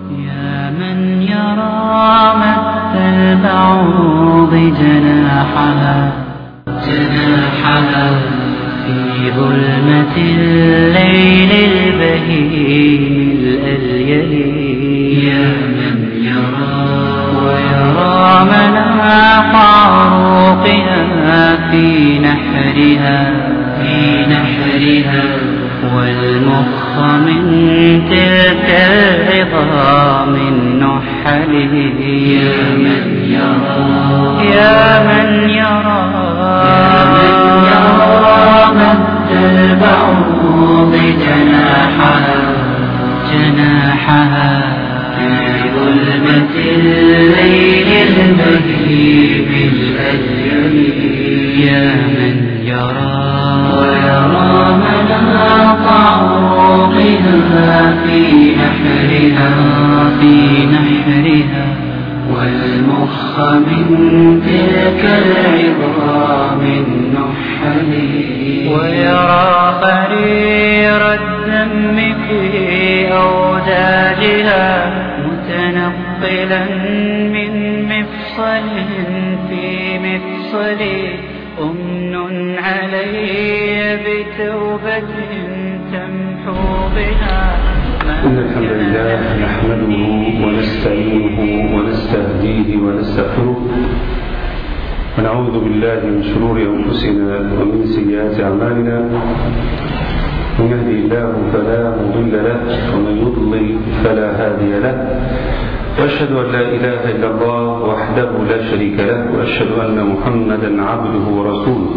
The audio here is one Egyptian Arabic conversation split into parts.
يا من يرى مد البعوض جناحها جناحها في ظلمة الليل البهيم الأليل يا من يرى ويرى مناق عروقها في نحرها في نحرها والمخ من تلك العظام النحل يا من يرى يا من يرى يا من يرى مد البعوض جناحها جناحها في ظلمة الليل البهيم الأجل يا من يرى ويرى مناط عروقها في نحرها في نحرها والمخ من تلك العظام النحل ويرى قرير الدم في أوداجها متنقلا من مفصل في مفصل أمن علي بتوبة تمحو بها إن الحمد لله نحمده ونستعينه ونستهديه ونستغفره ونعوذ بالله من شرور أنفسنا ومن سيئات أعمالنا من يهدي الله فلا مضل له ومن يضلل فلا هادي له وأشهد أن لا إله إلا الله وحده لا شريك له وأشهد أن محمدا عبده ورسوله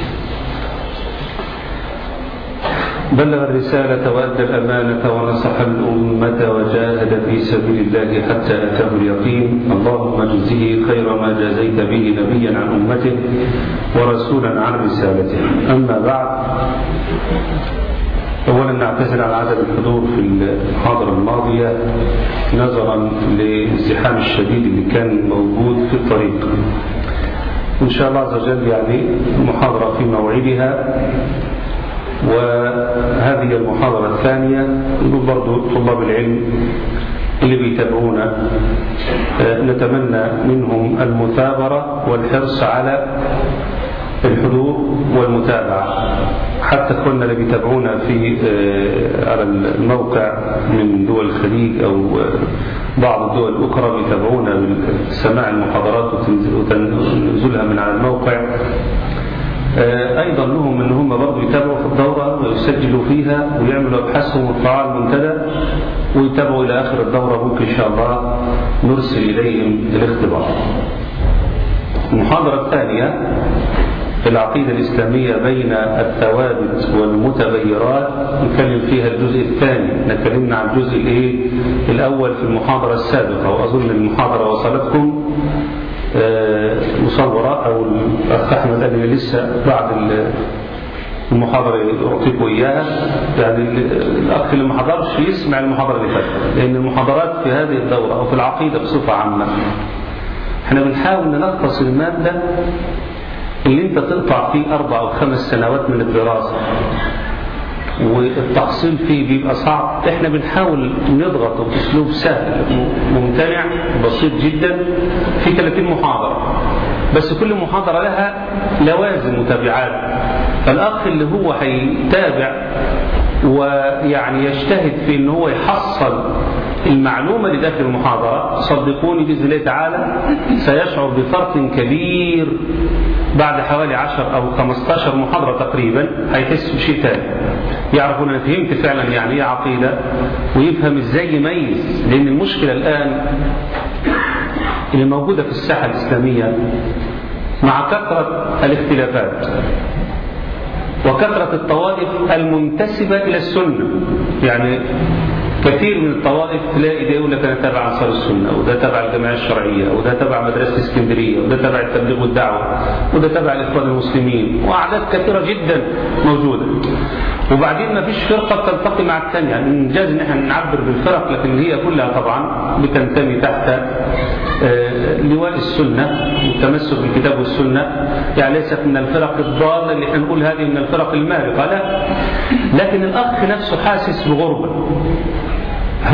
بلغ الرسالة وأدى الأمانة ونصح الأمة وجاهد في سبيل الله حتى أتاه اليقين اللهم اجزه خير ما جازيت به نبيا عن أمته ورسولا عن رسالته أما بعد أولا نعتذر عن عدم الحضور في المحاضرة الماضية نظرا للازدحام الشديد اللي كان موجود في الطريق إن شاء الله عز وجل يعني المحاضرة في موعدها وهذه المحاضرة الثانية نقول برضو طلاب العلم اللي بيتابعونا نتمنى منهم المثابرة والحرص على الحضور والمتابعة حتى اخواننا اللي بيتابعونا في على الموقع من دول الخليج او بعض الدول الاخرى بيتابعونا بسماع المحاضرات وتنزلها من على الموقع ايضا لهم ان هم برضه يتابعوا في الدوره ويسجلوا فيها ويعملوا ابحاثهم ويطلعوا المنتدى ويتابعوا الى اخر الدوره ممكن ان شاء الله نرسل اليهم الاختبار. المحاضره الثانيه في العقيدة الإسلامية بين الثوابت والمتغيرات نتكلم فيها الجزء الثاني نتكلمنا عن الجزء الإيه؟ الأول في المحاضرة السابقة وأظن المحاضرة وصلتكم مصورة أو الأخ أحمد قال لي لسه بعد المحاضرة أعطيكم إياها يعني الأخ اللي ما حضرش يسمع المحاضرة اللي فاتت لأن المحاضرات في هذه الدورة أو في العقيدة بصفة عامة احنا بنحاول نلخص المادة اللي انت تقطع فيه أربع أو خمس سنوات من الدراسة والتحصيل فيه بيبقى صعب احنا بنحاول نضغط باسلوب سهل ممتنع بسيط جدا في 30 محاضرة بس كل محاضرة لها لوازم وتبعات فالأخ اللي هو هيتابع ويعني يجتهد في ان هو يحصل المعلومة اللي داخل المحاضرة صدقوني بإذن الله تعالى سيشعر بفرق كبير بعد حوالي 10 أو 15 محاضرة تقريبا هيحس بشيء ثاني يعرف أن أنا فهمت فعلا يعني إيه عقيدة ويفهم إزاي يميز لأن المشكلة الآن اللي موجودة في الساحة الإسلامية مع كثرة الاختلافات وكثرة الطوائف المنتسبة إلى السنة يعني كثير من الطوائف تلاقي ده يقول لك انا تابع انصار السنه وده تبع الجمعيه الشرعيه وده تبع مدرسه اسكندريه وده تبع التبليغ والدعوه وده تبع الاخوان المسلمين واعداد كثيره جدا موجوده وبعدين ما فيش فرقه بتلتقي مع الثانيه يعني انجاز ان احنا نعبر بالفرق لكن هي كلها طبعا بتنتمي تحت لواء السنه والتمسك بالكتاب والسنه يعني ليست من الفرق الضاله اللي احنا نقول هذه من الفرق المارقه لا لكن الاخ نفسه حاسس بغربه هو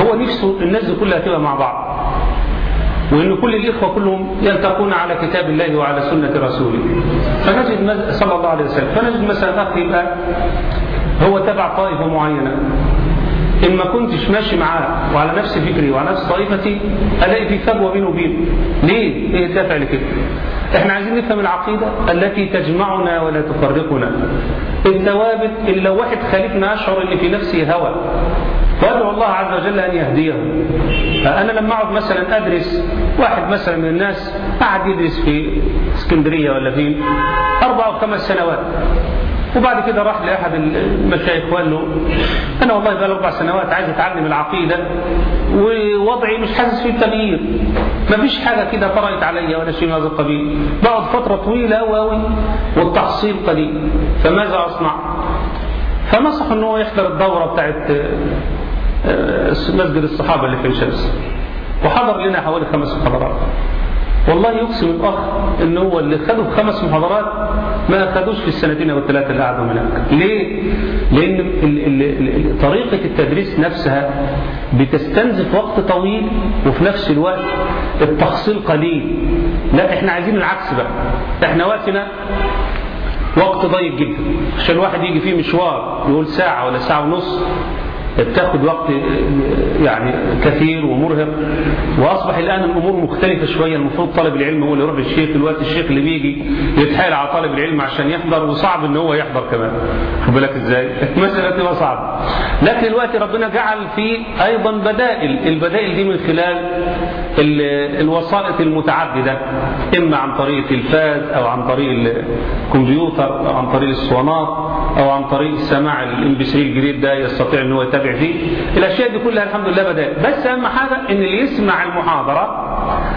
هو نفسه الناس دي كلها تبقى مع بعض وان كل الاخوه كلهم يلتقون على كتاب الله وعلى سنه رسوله فنجد صلى الله عليه وسلم فنجد مثلا اخ يبقى هو تبع طائفه معينه إن ما كنتش ماشي معاه وعلى نفس فكري وعلى نفس طائفتي ألاقي في فجوة بينه وبينه ليه؟ إيه الدافع لكده؟ إحنا عايزين نفهم العقيدة التي تجمعنا ولا تفرقنا الثوابت اللي لو واحد خالفنا أشعر إن في نفسي هوى وأدعو الله عز وجل أن يهديه أنا لما أقعد مثلا أدرس واحد مثلا من الناس قاعد يدرس في اسكندرية ولا فين أربع أو خمس سنوات وبعد كده راح لاحد المشايخ وقال له انا والله بقى اربع سنوات عايز اتعلم العقيده ووضعي مش حاسس فيه بتغيير ما فيش حاجه كده طرأت عليا ولا شيء من هذا القبيل بقعد فتره طويله قوي قوي والتحصيل قليل فماذا اصنع؟ فنصح ان هو يحضر الدوره بتاعت مسجد الصحابه اللي في الشمس وحضر لنا حوالي خمس محاضرات والله يقسم الاخ ان هو اللي خده في خمس محاضرات ما خدوش في السنتين او الثلاثه اللي قعدوا هناك. ليه؟ لان ال ال ال طريقه التدريس نفسها بتستنزف وقت طويل وفي نفس الوقت التحصيل قليل. لا احنا عايزين العكس بقى. احنا وقتنا وقت ضيق جدا عشان الواحد يجي فيه مشوار يقول ساعه ولا ساعه ونص بتاخد وقت يعني كثير ومرهق واصبح الان الامور مختلفه شويه المفروض طالب العلم هو اللي يروح للشيخ الوقت الشيخ اللي بيجي يتحايل على طالب العلم عشان يحضر وصعب ان هو يحضر كمان خد بالك ازاي المساله تبقى صعبه لكن الوقت ربنا جعل فيه ايضا بدائل البدائل دي من خلال الوسائط المتعدده اما عن طريق التلفاز او عن طريق الكمبيوتر او عن طريق الاسطوانات او عن طريق سماع الام بي 3 الجديد ده يستطيع ان هو يتابع فيه الاشياء دي كلها الحمد لله بدائل بس اهم حاجه ان اللي يسمع المحاضره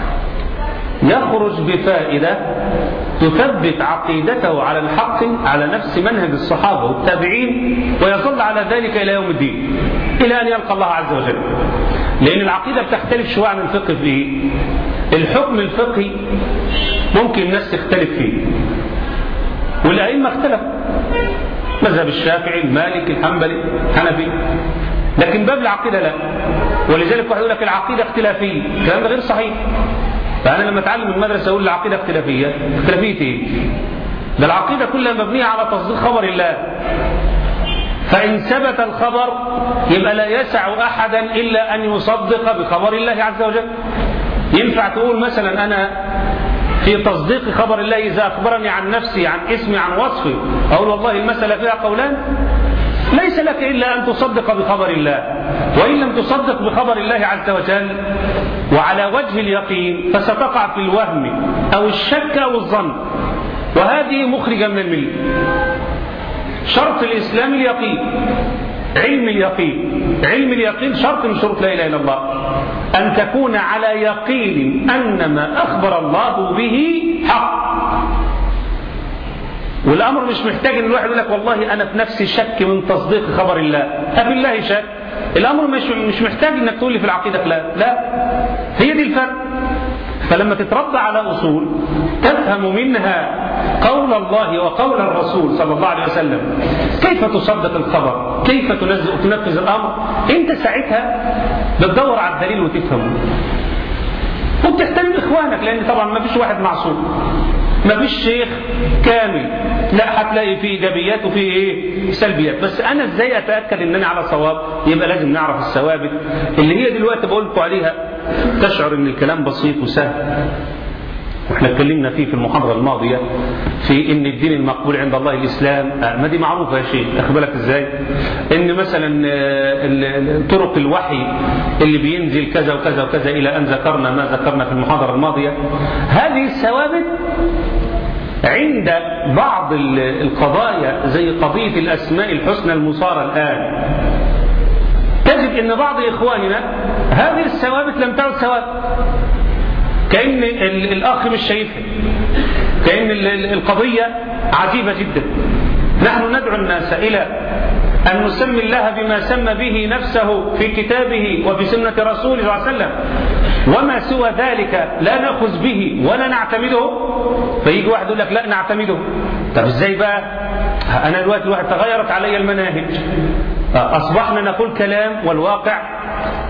يخرج بفائده تثبت عقيدته على الحق على نفس منهج الصحابه والتابعين ويظل على ذلك الى يوم الدين الى ان يلقى الله عز وجل لان العقيده بتختلف شويه عن الفقه في ايه الحكم الفقهي ممكن الناس تختلف فيه والائمه اختلفوا مذهب الشافعي المالكي الحنبلي الحنفي لكن باب العقيده لا ولذلك واحد يقول لك العقيده اختلافيه الكلام ده غير صحيح فانا لما اتعلم المدرسه اقول العقيده اختلافيه اختلافيه ايه؟ ده العقيده كلها مبنيه على تصديق خبر الله فإن ثبت الخبر يبقى لا يسع أحدا إلا أن يصدق بخبر الله عز وجل ينفع تقول مثلا أنا في تصديق خبر الله إذا أخبرني عن نفسي عن اسمي عن وصفي أقول والله المسألة فيها قولان ليس لك إلا أن تصدق بخبر الله وإن لم تصدق بخبر الله عز وجل وعلى وجه اليقين فستقع في الوهم أو الشك أو الظن وهذه مخرجة من الملة شرط الإسلام اليقين علم اليقين علم اليقين شرط من شروط لا إله إلا الله أن تكون على يقين أن ما أخبر الله به حق والأمر مش محتاج أن الواحد يقول لك والله أنا في نفسي شك من تصديق خبر الله أفي الله شك الأمر مش مش محتاج أنك تقول لي في العقيدة لا لا هي دي الفرق فلما تتربى على أصول تفهم منها قول الله وقول الرسول صلى الله عليه وسلم كيف تصدق الخبر كيف تنفذ الأمر أنت ساعتها بتدور على الدليل وتفهمه وبتحترم إخوانك لأن طبعا ما فيش واحد معصوم ما فيش شيخ كامل لا هتلاقي فيه ايجابيات وفيه ايه سلبيات بس انا ازاي اتاكد ان انا على صواب يبقى لازم نعرف الثوابت اللي هي دلوقتي بقول لكم عليها تشعر ان الكلام بسيط وسهل واحنا اتكلمنا فيه في المحاضره الماضيه في ان الدين المقبول عند الله الاسلام ما دي معروفه يا شيخ اخد بالك ازاي ان مثلا طرق الوحي اللي بينزل كذا وكذا وكذا الى ان ذكرنا ما ذكرنا في المحاضره الماضيه هذه الثوابت عند بعض القضايا زي قضيه الاسماء الحسنى المصارى الان تجد ان بعض اخواننا هذه الثوابت لم تعد ثوابت كأن الأخ مش شايفها كأن القضية عجيبة جدا نحن ندعو الناس إلى أن نسمي الله بما سمى به نفسه في كتابه وفي سنة رسوله صلى الله عليه وسلم وما سوى ذلك لا نأخذ به ولا نعتمده فيجي واحد يقول لك لا نعتمده طب ازاي بقى أنا دلوقتي الواحد تغيرت علي المناهج أصبحنا نقول كلام والواقع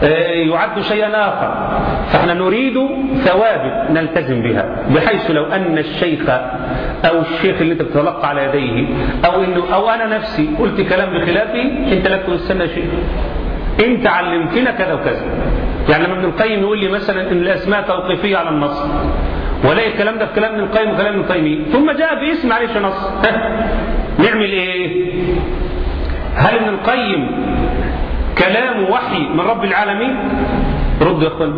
يعد شيئا آخر فاحنا نريد ثوابت نلتزم بها بحيث لو أن الشيخ أو الشيخ اللي أنت بتتلقى على يديه أو إنه أو أنا نفسي قلت كلام بخلافه أنت لا تستنى شيء أنت علمتنا كذا وكذا يعني لما ابن القيم يقول لي مثلا إن الأسماء توقيفية على النص ولاقي الكلام ده في كلام ابن القيم وكلام ابن القيم ثم جاء باسم معلش نص نعمل ايه هل ابن القيم كلام وحي من رب العالمين ردوا يا اخوان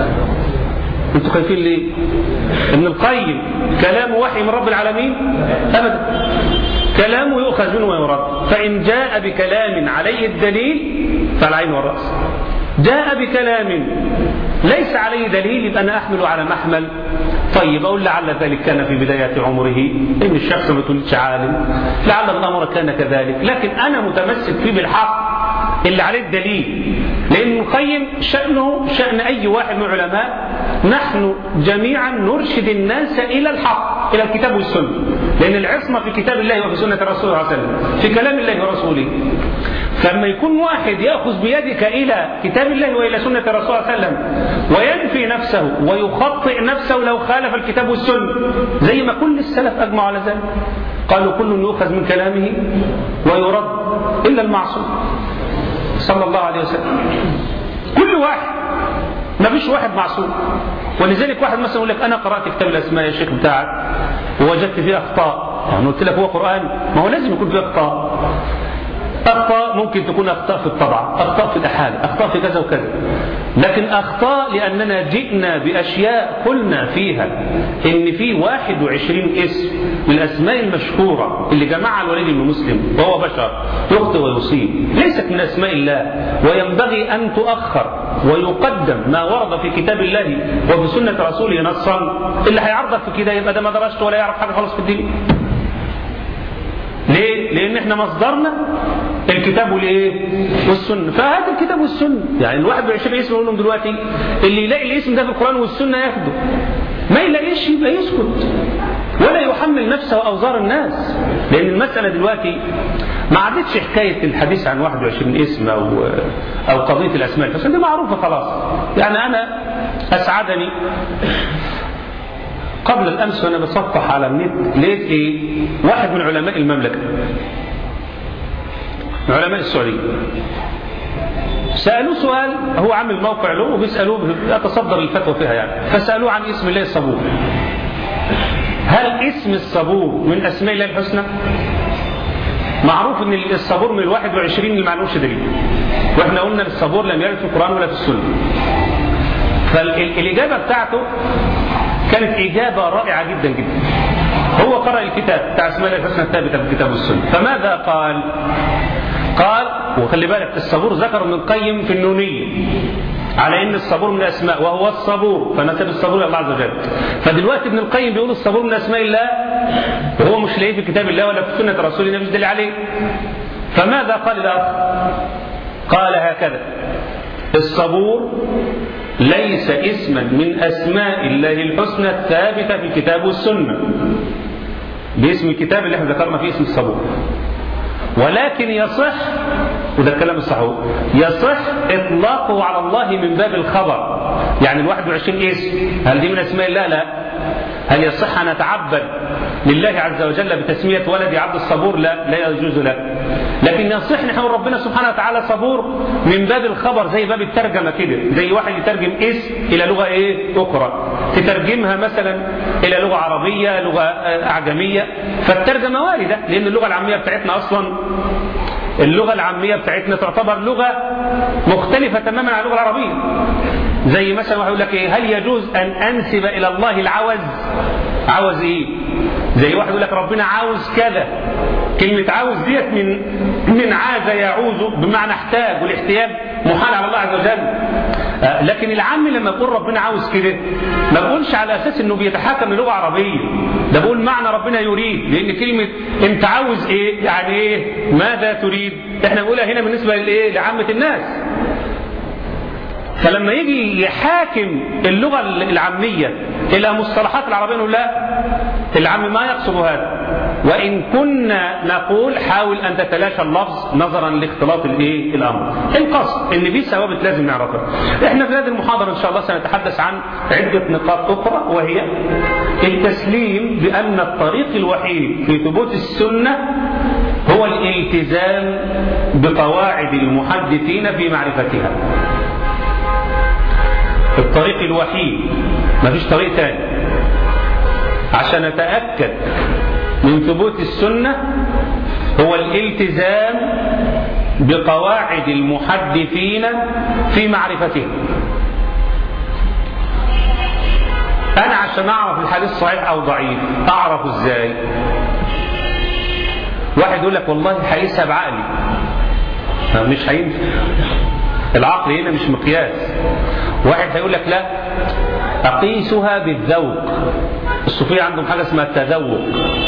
انتوا خايفين ليه ابن القيم كلام وحي من رب العالمين ابدا كلامه يؤخذ منه ويرد فان جاء بكلام عليه الدليل فالعين والراس جاء بكلام ليس عليه دليل يبقى انا احمل على محمل طيب اقول لعل ذلك كان في بدايات عمره ان الشخص ما تولدش عالم لعل الامر كان كذلك لكن انا متمسك فيه بالحق اللي عليه الدليل لان القيم شانه شان اي واحد من العلماء نحن جميعا نرشد الناس الى الحق الى الكتاب والسنه لان العصمه في كتاب الله وفي سنه الرسول صلى الله عليه وسلم في كلام الله ورسوله فلما يكون واحد ياخذ بيدك الى كتاب الله والى سنه الرسول صلى الله عليه وسلم وينفي نفسه ويخطئ نفسه لو خالف الكتاب والسنه زي ما كل السلف اجمعوا على ذلك قالوا كل يؤخذ من كلامه ويرد الا المعصوم صلى الله عليه وسلم كل واحد ما فيش واحد معصوم ولذلك واحد مثلا يقول لك انا قرات كتاب الاسماء يا شيخ بتاعك ووجدت فيه اخطاء يعني قلت لك هو قران ما هو لازم يكون فيه اخطاء أخطاء ممكن تكون أخطاء في الطبع أخطاء في الأحالة أخطاء في كذا وكذا لكن أخطاء لأننا جئنا بأشياء قلنا فيها إن في 21 اسم من الأسماء المشهورة اللي جمعها الوليد بن مسلم وهو بشر يخطئ ويصيب ليست من أسماء الله وينبغي أن تؤخر ويقدم ما ورد في كتاب الله وفي سنة رسوله نصا اللي هيعرضك في كده يبقى ده ما درسته ولا يعرف حاجة خالص في الدين ليه؟ لأن احنا مصدرنا الكتاب والايه؟ والسنة، فهذا الكتاب والسنة، يعني ال 21 اسم نقول لهم دلوقتي اللي يلاقي الاسم ده في القرآن والسنة ياخده. ما يلاقيش يبقى يسكت. ولا يحمل نفسه أوزار الناس، لأن المسألة دلوقتي ما عادتش حكاية الحديث عن 21 اسم أو أو قضية الأسماء الحسنى دي معروفة خلاص. يعني أنا أسعدني قبل الامس وانا بصفح على النت لقيت ايه؟ واحد من علماء المملكه من علماء السعوديه سالوه سؤال هو عامل موقع له وبيسالوه يتصدر الفتوى فيها يعني فسالوه عن اسم الله الصبور هل اسم الصبور من اسماء الله الحسنى؟ معروف ان الصبور من ال 21 اللي معلوش دليل واحنا قلنا الصبور لم يرد في القران ولا في السنه فالاجابه بتاعته كانت إجابة رائعة جدا جدا هو قرأ الكتاب بتاع اسماء الله الحسنى الثابتة في الكتاب والسنة فماذا قال قال وخلي بالك الصبور ذكر ابن القيم في النونية على ان الصبور من الاسماء وهو الصبور فنسب الصبور الى الله عز وجل فدلوقتي ابن القيم بيقول الصبور من اسماء الله وهو مش لاقيه في كتاب الله ولا في سنه رسوله النبي دليل عليه فماذا قال الاخ قال هكذا الصبور ليس اسما من اسماء الله الحسنى الثابته في الكتاب والسنه باسم الكتاب اللي احنا ذكرنا فيه اسم الصبور ولكن يصح وده الكلام الصحيح يصح اطلاقه على الله من باب الخبر يعني ال 21 اسم هل دي من اسماء الله لا هل يصح ان اتعبد لله عز وجل بتسميه ولدي عبد الصبور لا لا يجوز لا لكن يصح نحن ربنا سبحانه وتعالى صبور من باب الخبر زي باب الترجمه كده زي واحد يترجم اسم الى لغه ايه اخرى تترجمها مثلا الى لغه عربيه لغه اعجميه فالترجمه وارده لان اللغه العاميه بتاعتنا اصلا اللغه العاميه بتاعتنا تعتبر لغه مختلفه تماما عن اللغه العربيه زي مثلا واحد يقول لك ايه هل يجوز ان انسب الى الله العوز عوز ايه زي واحد يقول لك ربنا عاوز كذا كلمة عاوز ديت من من عاز يعوز بمعنى احتاج والاحتياج محال على الله عز وجل آه لكن العام لما يقول ربنا عاوز كده ما بقولش على اساس انه بيتحكم للغه عربيه ده بقول معنى ربنا يريد لان كلمه انت عاوز ايه يعني ايه ماذا تريد احنا بنقولها هنا بالنسبه لايه لعامه الناس فلما يجي يحاكم اللغة العامية إلى مصطلحات العربية نقول لا العام ما يقصد هذا وإن كنا نقول حاول أن تتلاشى اللفظ نظرا لاختلاط الإيه الأمر القصد إن في ثوابت لازم نعرفها إحنا في هذه المحاضرة إن شاء الله سنتحدث عن عدة نقاط أخرى وهي التسليم بأن الطريق الوحيد في ثبوت السنة هو الالتزام بقواعد المحدثين في معرفتها الطريق الوحيد ما فيش طريق تاني عشان نتأكد من ثبوت السنة هو الالتزام بقواعد المحدثين في معرفتها أنا عشان أعرف الحديث صحيح أو ضعيف أعرف إزاي واحد يقول لك والله هقيسها بعقلي مش هينفع العقل هنا مش مقياس واحد هيقول لك لا أقيسها بالذوق الصوفية عندهم حاجة اسمها التذوق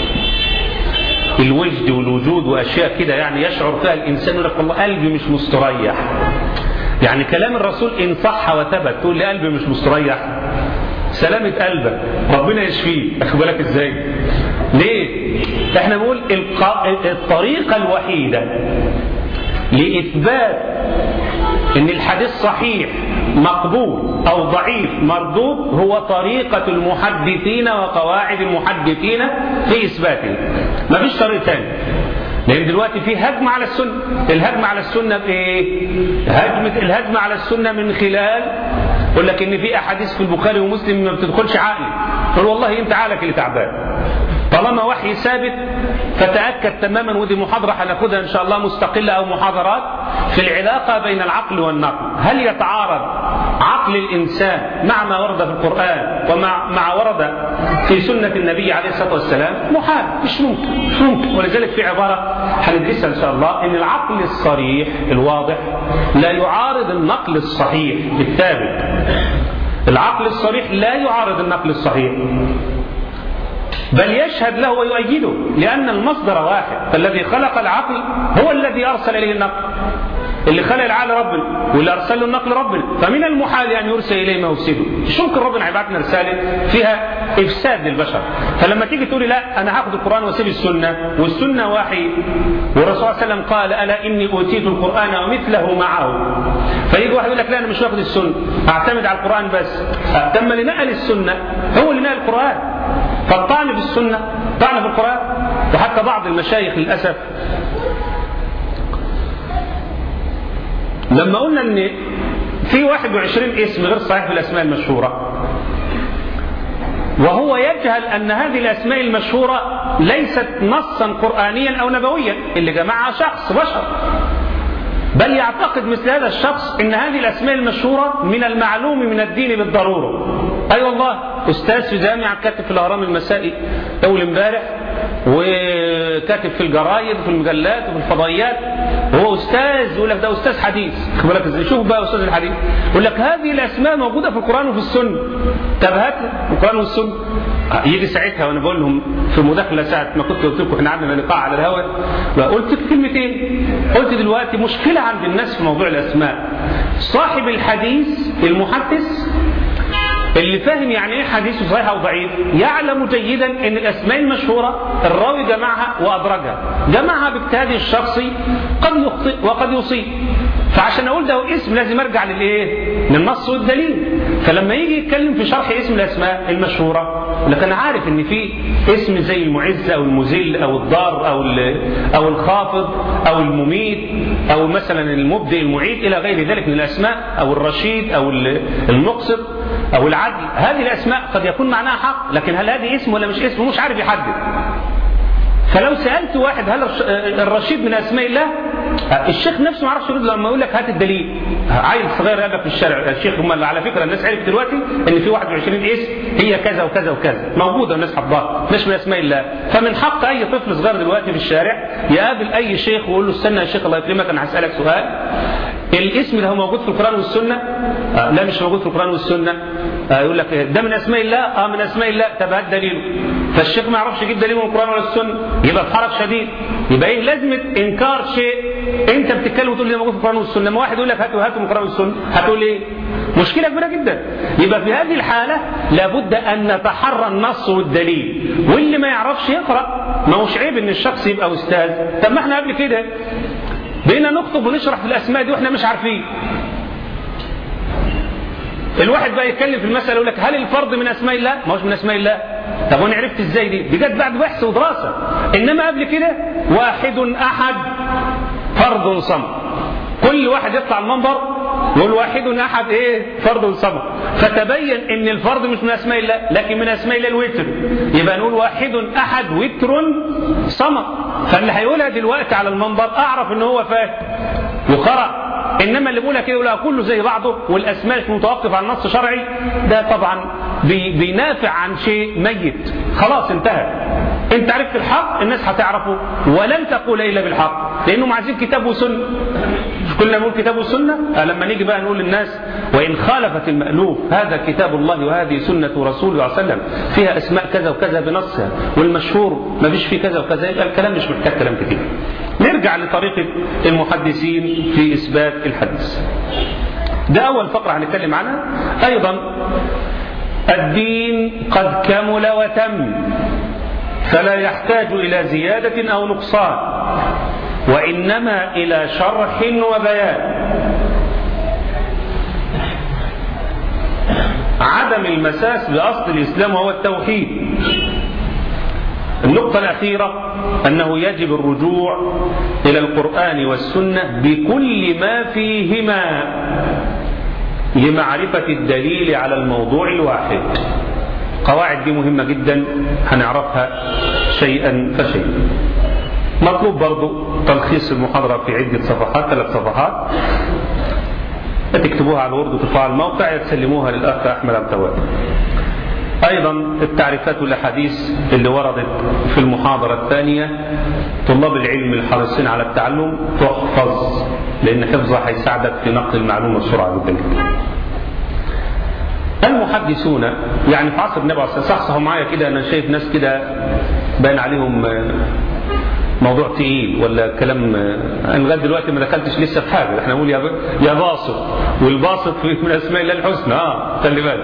الوجد والوجود وأشياء كده يعني يشعر فيها الإنسان يقول لك والله قلبي مش مستريح يعني كلام الرسول إن صح وثبت تقول لي قلبي مش مستريح سلامة قلبك ربنا يشفيه أخد بالك إزاي ليه احنا بنقول الطريقة الوحيدة لإثبات ان الحديث صحيح مقبول او ضعيف مردود هو طريقة المحدثين وقواعد المحدثين في اثباته ما فيش طريق ثاني لان دلوقتي في هجم على السنة الهجم على السنة بايه هجمة الهجم على السنة من خلال يقول لك ان في احاديث في البخاري ومسلم ما بتدخلش عقلي تقول والله انت عقلك اللي تعبان طالما وحي ثابت فتأكد تماما ودي محاضرة هناخدها إن شاء الله مستقلة أو محاضرات في العلاقة بين العقل والنقل هل يتعارض عقل الإنسان مع ما ورد في القرآن ومع مع ورد في سنة النبي عليه الصلاة والسلام محال مش ممكن مش ممكن ولذلك في عبارة هندرسها إن شاء الله إن العقل الصريح الواضح لا يعارض النقل الصحيح الثابت العقل الصريح لا يعارض النقل الصحيح بل يشهد له ويؤيده لأن المصدر واحد فالذي خلق العقل هو الذي أرسل إليه النقل اللي خلق العقل ربنا واللي أرسل له النقل ربنا فمن المحال أن يرسل إليه ما يفسده مش ممكن ربنا هيبعت لنا رسالة فيها إفساد للبشر فلما تيجي تقولي لا أنا هاخد القرآن واسيب السنة والسنة وحي والرسول صلى الله عليه وسلم قال ألا إني أوتيت القرآن ومثله معه فيجي واحد يقول لك لا أنا مش واخد السنة أعتمد على القرآن بس تم اللي نقل السنة هو اللي نقل القرآن فالطعن في السنة طعن في القرآن وحتى بعض المشايخ للأسف لما قلنا ان في 21 اسم غير صحيح في الاسماء المشهوره وهو يجهل ان هذه الاسماء المشهوره ليست نصا قرانيا او نبويا اللي جمعها شخص بشر بل يعتقد مثل هذا الشخص ان هذه الاسماء المشهوره من المعلوم من الدين بالضروره اي أيوة والله استاذ في جامعه كاتب في الاهرام المسائي اول امبارح وكاتب في الجرايد وفي المجلات وفي الفضائيات وهو استاذ يقول لك ده استاذ حديث خد بالك ازاي شوف بقى استاذ الحديث يقول لك هذه الاسماء موجوده في القران وفي السنه طب هات القران والسنه يجي ساعتها وانا بقول لهم في مداخله ساعه ما كنت قلت لكم احنا عندنا لقاء على الهواء قلت كلمتين قلت دلوقتي مشكله عند الناس في موضوع الاسماء صاحب الحديث المحدث اللي فاهم يعني ايه حديث صحيح او ضعيف يعلم جيدا ان الاسماء المشهوره الراوي جمعها وادرجها جمعها باجتهاده الشخصي قد يخطئ وقد يصيب فعشان اقول ده اسم لازم ارجع للايه للنص والدليل فلما يجي يتكلم في شرح اسم الاسماء المشهوره لكن انا عارف ان في اسم زي المعز او المذل او الضار او او الخافض او المميت او مثلا المبدئ المعيد الى غير ذلك من الاسماء او الرشيد او المقسط او العدل هذه الاسماء قد يكون معناها حق لكن هل هذه اسم ولا مش اسم مش عارف يحدد فلو سالت واحد هل الرشيد من اسماء الله الشيخ نفسه ما يعرفش يرد لما يقول لك هات الدليل عيل صغير قال لك في الشارع الشيخ هم على فكره الناس عرفت دلوقتي ان في 21 اسم هي كذا وكذا وكذا موجوده الناس حافظاها مش من اسماء الله فمن حق اي طفل صغير دلوقتي في الشارع يقابل اي شيخ ويقول له استنى يا شيخ الله يكرمك انا هسالك سؤال الاسم ده هو موجود في القران والسنه آه لا مش موجود في القران والسنه آه يقول لك ده من اسماء الله اه من اسماء الله طب هات دليله فالشيخ ما يعرفش يجيب دليل من القران ولا السنه يبقى في حرج شديد يبقى ايه لازمه انكار شيء انت بتتكلم وتقول لي ده موجود في القران والسنه لما واحد يقول لك هاتوا هاتوا من القران والسنه هتقول ايه مشكلة كبيرة جدا يبقى في هذه الحالة لابد أن نتحرى النص والدليل واللي ما يعرفش يقرأ ما هوش عيب إن الشخص يبقى أستاذ طب ما احنا قبل كده بقينا نخطب ونشرح في الأسماء دي واحنا مش عارفين الواحد بقى يتكلم في المسألة يقول لك هل الفرض من أسماء الله؟ ما هوش من أسماء الله طب وانا عرفت ازاي دي؟ دي جت بعد بحث ودراسة انما قبل كده واحد احد فرض صمد كل واحد يطلع المنبر يقول واحد احد ايه فرض صمد فتبين ان الفرض مش من اسماء الله لكن من اسماء الله الوتر يبقى نقول واحد احد وتر صمد فاللي هيقولها دلوقتي على المنبر اعرف ان هو فاهم وقرأ انما اللي بيقولها كده يقولها كله زي بعضه والاسماء مش متوقف عن نص شرعي ده طبعا بي بينافع عن شيء ميت خلاص انتهى انت عرفت الحق الناس هتعرفه ولن تقول الا بالحق لانهم عايزين كتاب وسنه مش كلنا نقول كتاب وسنه لما نيجي بقى نقول للناس وان خالفت المالوف هذا كتاب الله وهذه سنه رسوله صلى الله عليه وسلم فيها اسماء كذا وكذا بنصها والمشهور ما فيش فيه كذا وكذا يبقى الكلام مش محتاج كلام كتير نرجع لطريقه المحدثين في اثبات الحديث ده اول فقره هنتكلم عنها ايضا الدين قد كمل وتم فلا يحتاج إلى زيادة أو نقصان وإنما إلى شرح وبيان عدم المساس بأصل الإسلام وهو التوحيد النقطة الأخيرة أنه يجب الرجوع إلى القرآن والسنة بكل ما فيهما لمعرفة الدليل على الموضوع الواحد قواعد دي مهمة جدا هنعرفها شيئا فشيئا مطلوب برضو تلخيص المحاضرة في عدة صفحات ثلاث صفحات تكتبوها على الورد وترفعوها على الموقع تسلموها للأخ أحمد عبد التواب أيضا التعريفات والأحاديث اللي وردت في المحاضرة الثانية طلاب العلم الحريصين على التعلم تحفظ لأن حفظها هيساعدك في نقل المعلومة بسرعة جدا المحدثون يعني في عصر النبي عليه الصلاه والسلام صحصحوا معايا كده انا شايف ناس كده باين عليهم موضوع تقيل ولا كلام انا لغايه دلوقتي ما دخلتش لسه في حاجه احنا نقول يا يا باسط والباسط في من اسماء الله الحسنى اه خلي بالك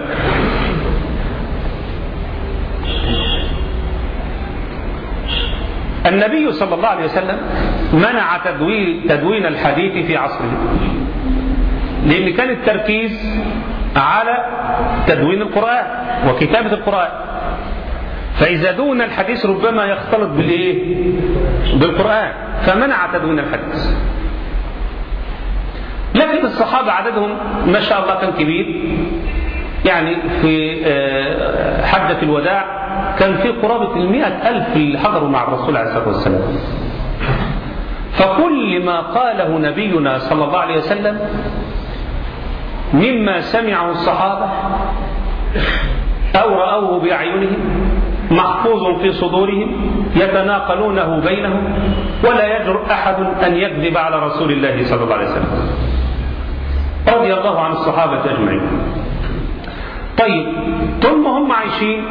النبي صلى الله عليه وسلم منع تدوين تدوين الحديث في عصره لان كان التركيز على تدوين القرآن وكتابة القرآن فإذا دون الحديث ربما يختلط بالإيه؟ بالقرآن فمنع تدوين الحديث لكن الصحابة عددهم ما شاء الله كان كبير يعني في حجة الوداع كان في قرابة المئة ألف اللي حضروا مع الرسول عليه الصلاة والسلام فكل ما قاله نبينا صلى الله عليه وسلم مما سمعه الصحابة أو رأوه بأعينهم محفوظ في صدورهم يتناقلونه بينهم ولا يجرؤ أحد أن يكذب على رسول الله صلى الله عليه وسلم رضي الله عن الصحابة أجمعين طيب ثم هم عايشين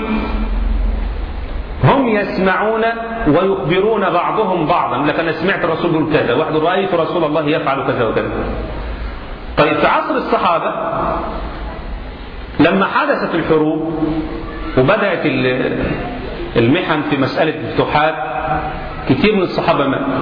هم يسمعون ويخبرون بعضهم بعضا لك أنا سمعت الرسول يقول كذا واحد رأيت رسول الله يفعل كذا وكذا طيب في عصر الصحابة لما حدثت الحروب وبدأت المحن في مسألة الفتوحات كتير من الصحابة ماتوا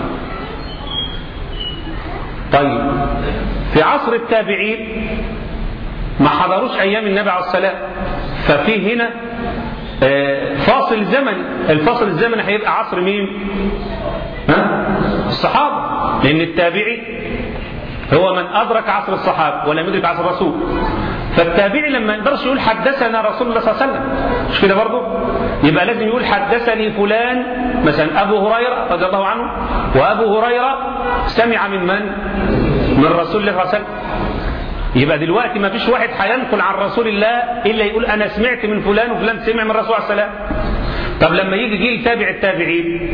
طيب في عصر التابعين ما حضروش أيام النبي عليه الصلاة ففي هنا فاصل زمني الفاصل الزمني هيبقى عصر مين ها؟ الصحابة لأن التابعي هو من أدرك عصر الصحابة ولم يدرك عصر الرسول فالتابعي لما يقدرش يقول حدثنا رسول الله صلى الله عليه وسلم مش كده برضه يبقى لازم يقول حدثني فلان مثلا أبو هريرة رضي الله عنه وأبو هريرة سمع من من من رسول الله صلى الله عليه وسلم يبقى دلوقتي ما فيش واحد هينقل عن رسول الله الا يقول انا سمعت من فلان وفلان سمع من الرسول عليه السلام طب لما يجي جيل تابع التابعين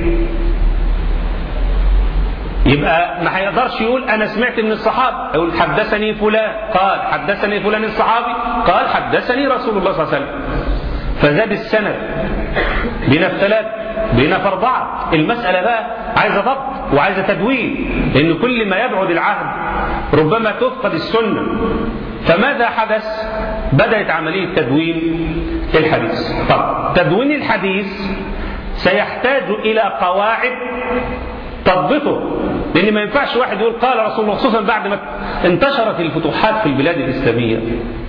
يبقى ما هيقدرش يقول انا سمعت من الصحابه يقول حدثني فلان قال حدثني فلان الصحابي قال حدثني رسول الله صلى الله عليه وسلم فزاد السند بينا في ثلاثة بينا في أربعة المسألة بقى عايزة ضبط وعايزة تدوين لأن كل ما يبعد العهد ربما تفقد السنة فماذا حدث بدأت عملية تدوين الحديث طب تدوين الحديث سيحتاج إلى قواعد تضبطه لأن ما ينفعش واحد يقول قال رسول الله خصوصا بعد ما انتشرت الفتوحات في البلاد الإسلامية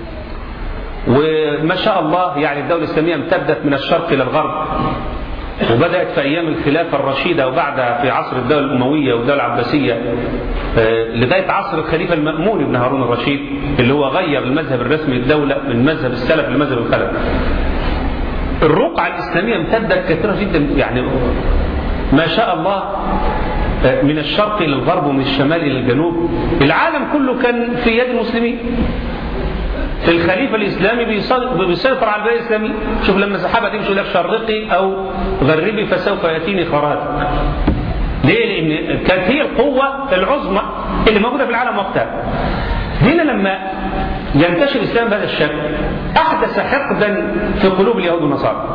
وما شاء الله يعني الدولة الإسلامية امتدت من الشرق إلى الغرب وبدأت في أيام الخلافة الرشيدة وبعدها في عصر الدولة الأموية والدولة العباسية لغاية عصر الخليفة المأمون بن هارون الرشيد اللي هو غير المذهب الرسمي للدولة من مذهب السلف لمذهب الخلف الرقعة الإسلامية امتدت كثيرة جدا يعني ما شاء الله من الشرق إلى الغرب ومن الشمال إلى الجنوب العالم كله كان في يد المسلمين في الخليفة الإسلامي بيسيطر على البلاد الإسلامية شوف لما الصحابة تمشي لك شرقي أو غربي فسوف يأتيني خراج ليه؟ لأن كانت هي القوة العظمى اللي موجودة في العالم وقتها هنا لما ينتشر الإسلام بهذا الشكل أحدث حقدا في قلوب اليهود والنصارى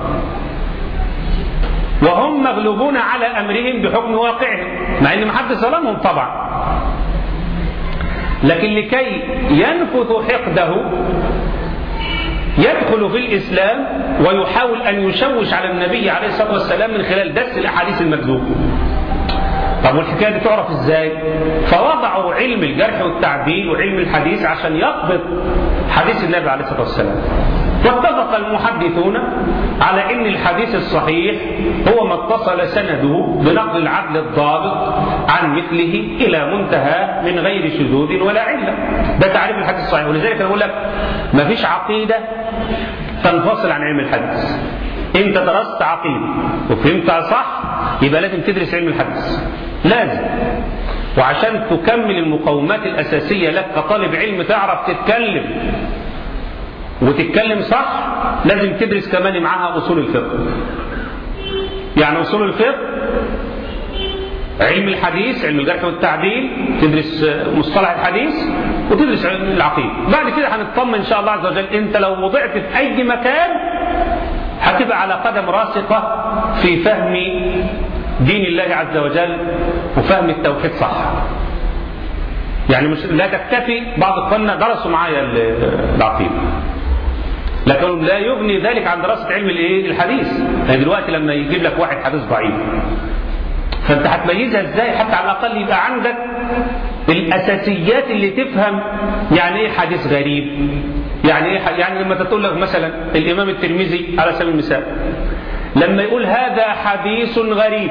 وهم مغلوبون على أمرهم بحكم واقعهم مع أن ما حد ظلمهم طبعا لكن لكي ينفث حقده يدخل في الإسلام ويحاول أن يشوش على النبي عليه الصلاة والسلام من خلال دس الأحاديث المكذوبة طب والحكاية دي تعرف ازاي فوضعوا علم الجرح والتعديل وعلم الحديث عشان يضبط حديث النبي عليه الصلاة والسلام واتفق المحدثون على ان الحديث الصحيح هو ما اتصل سنده بنقل العدل الضابط عن مثله الى منتهى من غير شذوذ ولا عله ده تعريف الحديث الصحيح ولذلك انا بقول لك ما فيش عقيده تنفصل عن علم الحديث انت درست عقيده وفهمتها صح يبقى لازم تدرس علم الحديث لازم وعشان تكمل المقومات الاساسيه لك كطالب علم تعرف تتكلم وتتكلم صح لازم تدرس كمان معاها اصول الفقه يعني اصول الفقه علم الحديث علم الجرح والتعديل تدرس مصطلح الحديث وتدرس علم العقيده بعد كده هنطمن ان شاء الله عز وجل انت لو وضعت في اي مكان هتبقى على قدم راسخه في فهم دين الله عز وجل وفهم التوحيد صح يعني مش لا تكتفي بعض اخواننا درسوا معايا العقيده لكن لا يغني ذلك عن دراسه علم الايه الحديث يعني دلوقتي لما يجيب لك واحد حديث ضعيف فانت هتميزها ازاي حتى على الاقل يبقى عندك الاساسيات اللي تفهم يعني ايه حديث غريب يعني ايه يعني لما تقول لك مثلا الامام الترمذي على سبيل المثال لما يقول هذا حديث غريب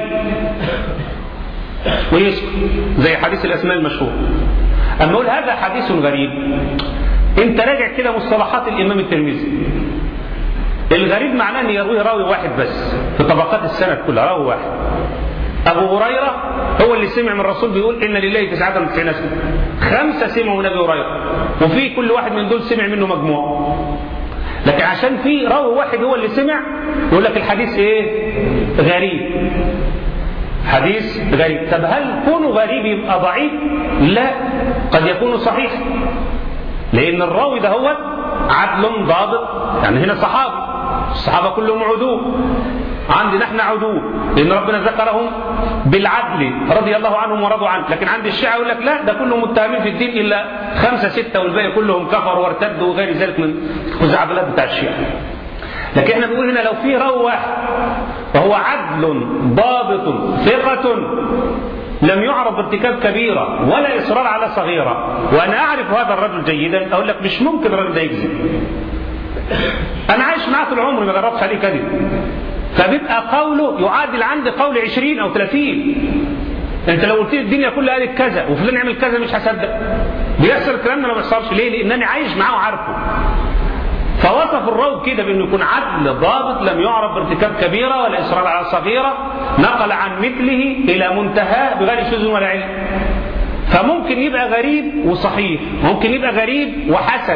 ويسكت زي حديث الاسماء المشهور اما يقول هذا حديث غريب انت راجع كده مصطلحات الامام الترمذي الغريب معناه ان يرويه راوي واحد بس في طبقات السند كلها راوي واحد ابو هريره هو اللي سمع من الرسول بيقول ان لله 99 اسم خمسه سمعوا من ابي هريره وفي كل واحد من دول سمع منه مجموعه لكن عشان في راوي واحد هو اللي سمع يقول لك الحديث ايه غريب حديث غريب طب هل كونه غريب يبقى ضعيف لا قد يكون صحيح لان الراوي ده هو عدل ضابط يعني هنا صحابي الصحابه كلهم عدول عندنا احنا عدول لان ربنا ذكرهم بالعدل رضي الله عنهم ورضوا عنه لكن عند الشيعه يقول لك لا ده كلهم متهمين في الدين الا خمسه سته والباقي كلهم كفروا وارتدوا وغير ذلك من الخزعبلات بتاع الشيعه لكن احنا بنقول هنا لو في راوي واحد وهو عدل ضابط ثقة لم يعرض ارتكاب كبيرة ولا إصرار على صغيرة وأنا أعرف هذا الرجل جيدا أقول لك مش ممكن الرجل ده يكذب أنا عايش معاه طول عمري ما جربتش عليه كذب فبيبقى قوله يعادل عندي قول عشرين أو ثلاثين انت لو قلت لي الدنيا كلها قالت كذا وفلان يعمل كذا مش هصدق بيحصل الكلام ده ما بيحصلش ليه؟ لانني عايش معاه وعارفه فوصف الراوي كده بانه يكون عدل ضابط لم يعرف بارتكاب كبيره ولا اصرار على صغيره نقل عن مثله الى منتهى بغير شذوذ ولا علم فممكن يبقى غريب وصحيح ممكن يبقى غريب وحسن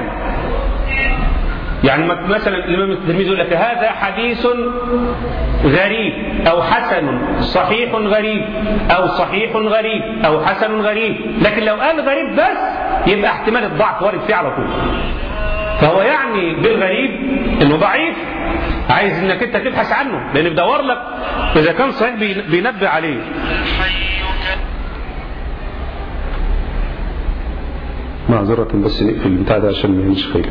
يعني مثلا الامام الترمذي يقول لك هذا حديث غريب او حسن صحيح غريب او صحيح غريب او حسن غريب لكن لو قال غريب بس يبقى احتمال الضعف وارد فيه على طول فهو يعني بالغريب انه ضعيف عايز انك انت تبحث عنه لان بدور لك اذا كان صحيح بينبه عليه معذرة بس نقفل البتاع ده عشان ما يهمش خير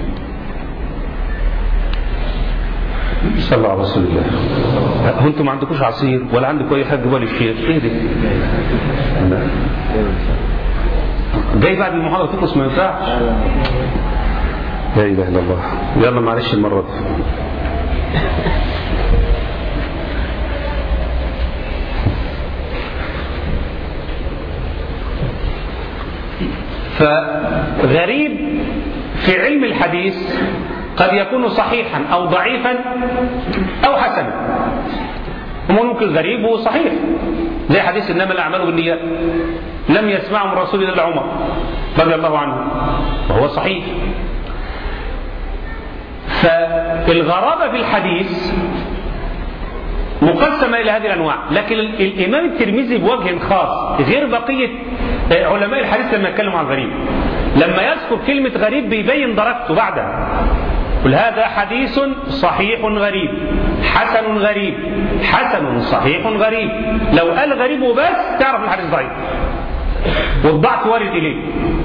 صلى الله على رسول الله هو انتوا ما عندكوش عصير ولا عندكم اي حاجه جبال الشيخ ايه ده جاي بعد المحاضره تخلص ما ينفعش لا اله الا الله يلا معلش المره دي فغريب في علم الحديث قد يكون صحيحا أو ضعيفا أو حسنا وممكن غريب وصحيح زي حديث إنما الأعمال بالنيات لم يسمعه من رسول الله عمر رضي الله عنه وهو صحيح فالغرابة في الحديث مقسمة إلى هذه الأنواع لكن الإمام الترمذي بوجه خاص غير بقية علماء الحديث لما يتكلموا عن الغريب لما يذكر كلمة غريب بيبين درجته بعدها قل هذا حديث صحيح غريب حسن غريب حسن صحيح غريب لو قال غريب وبس تعرف الحديث ضعيف والضعف وارد إليه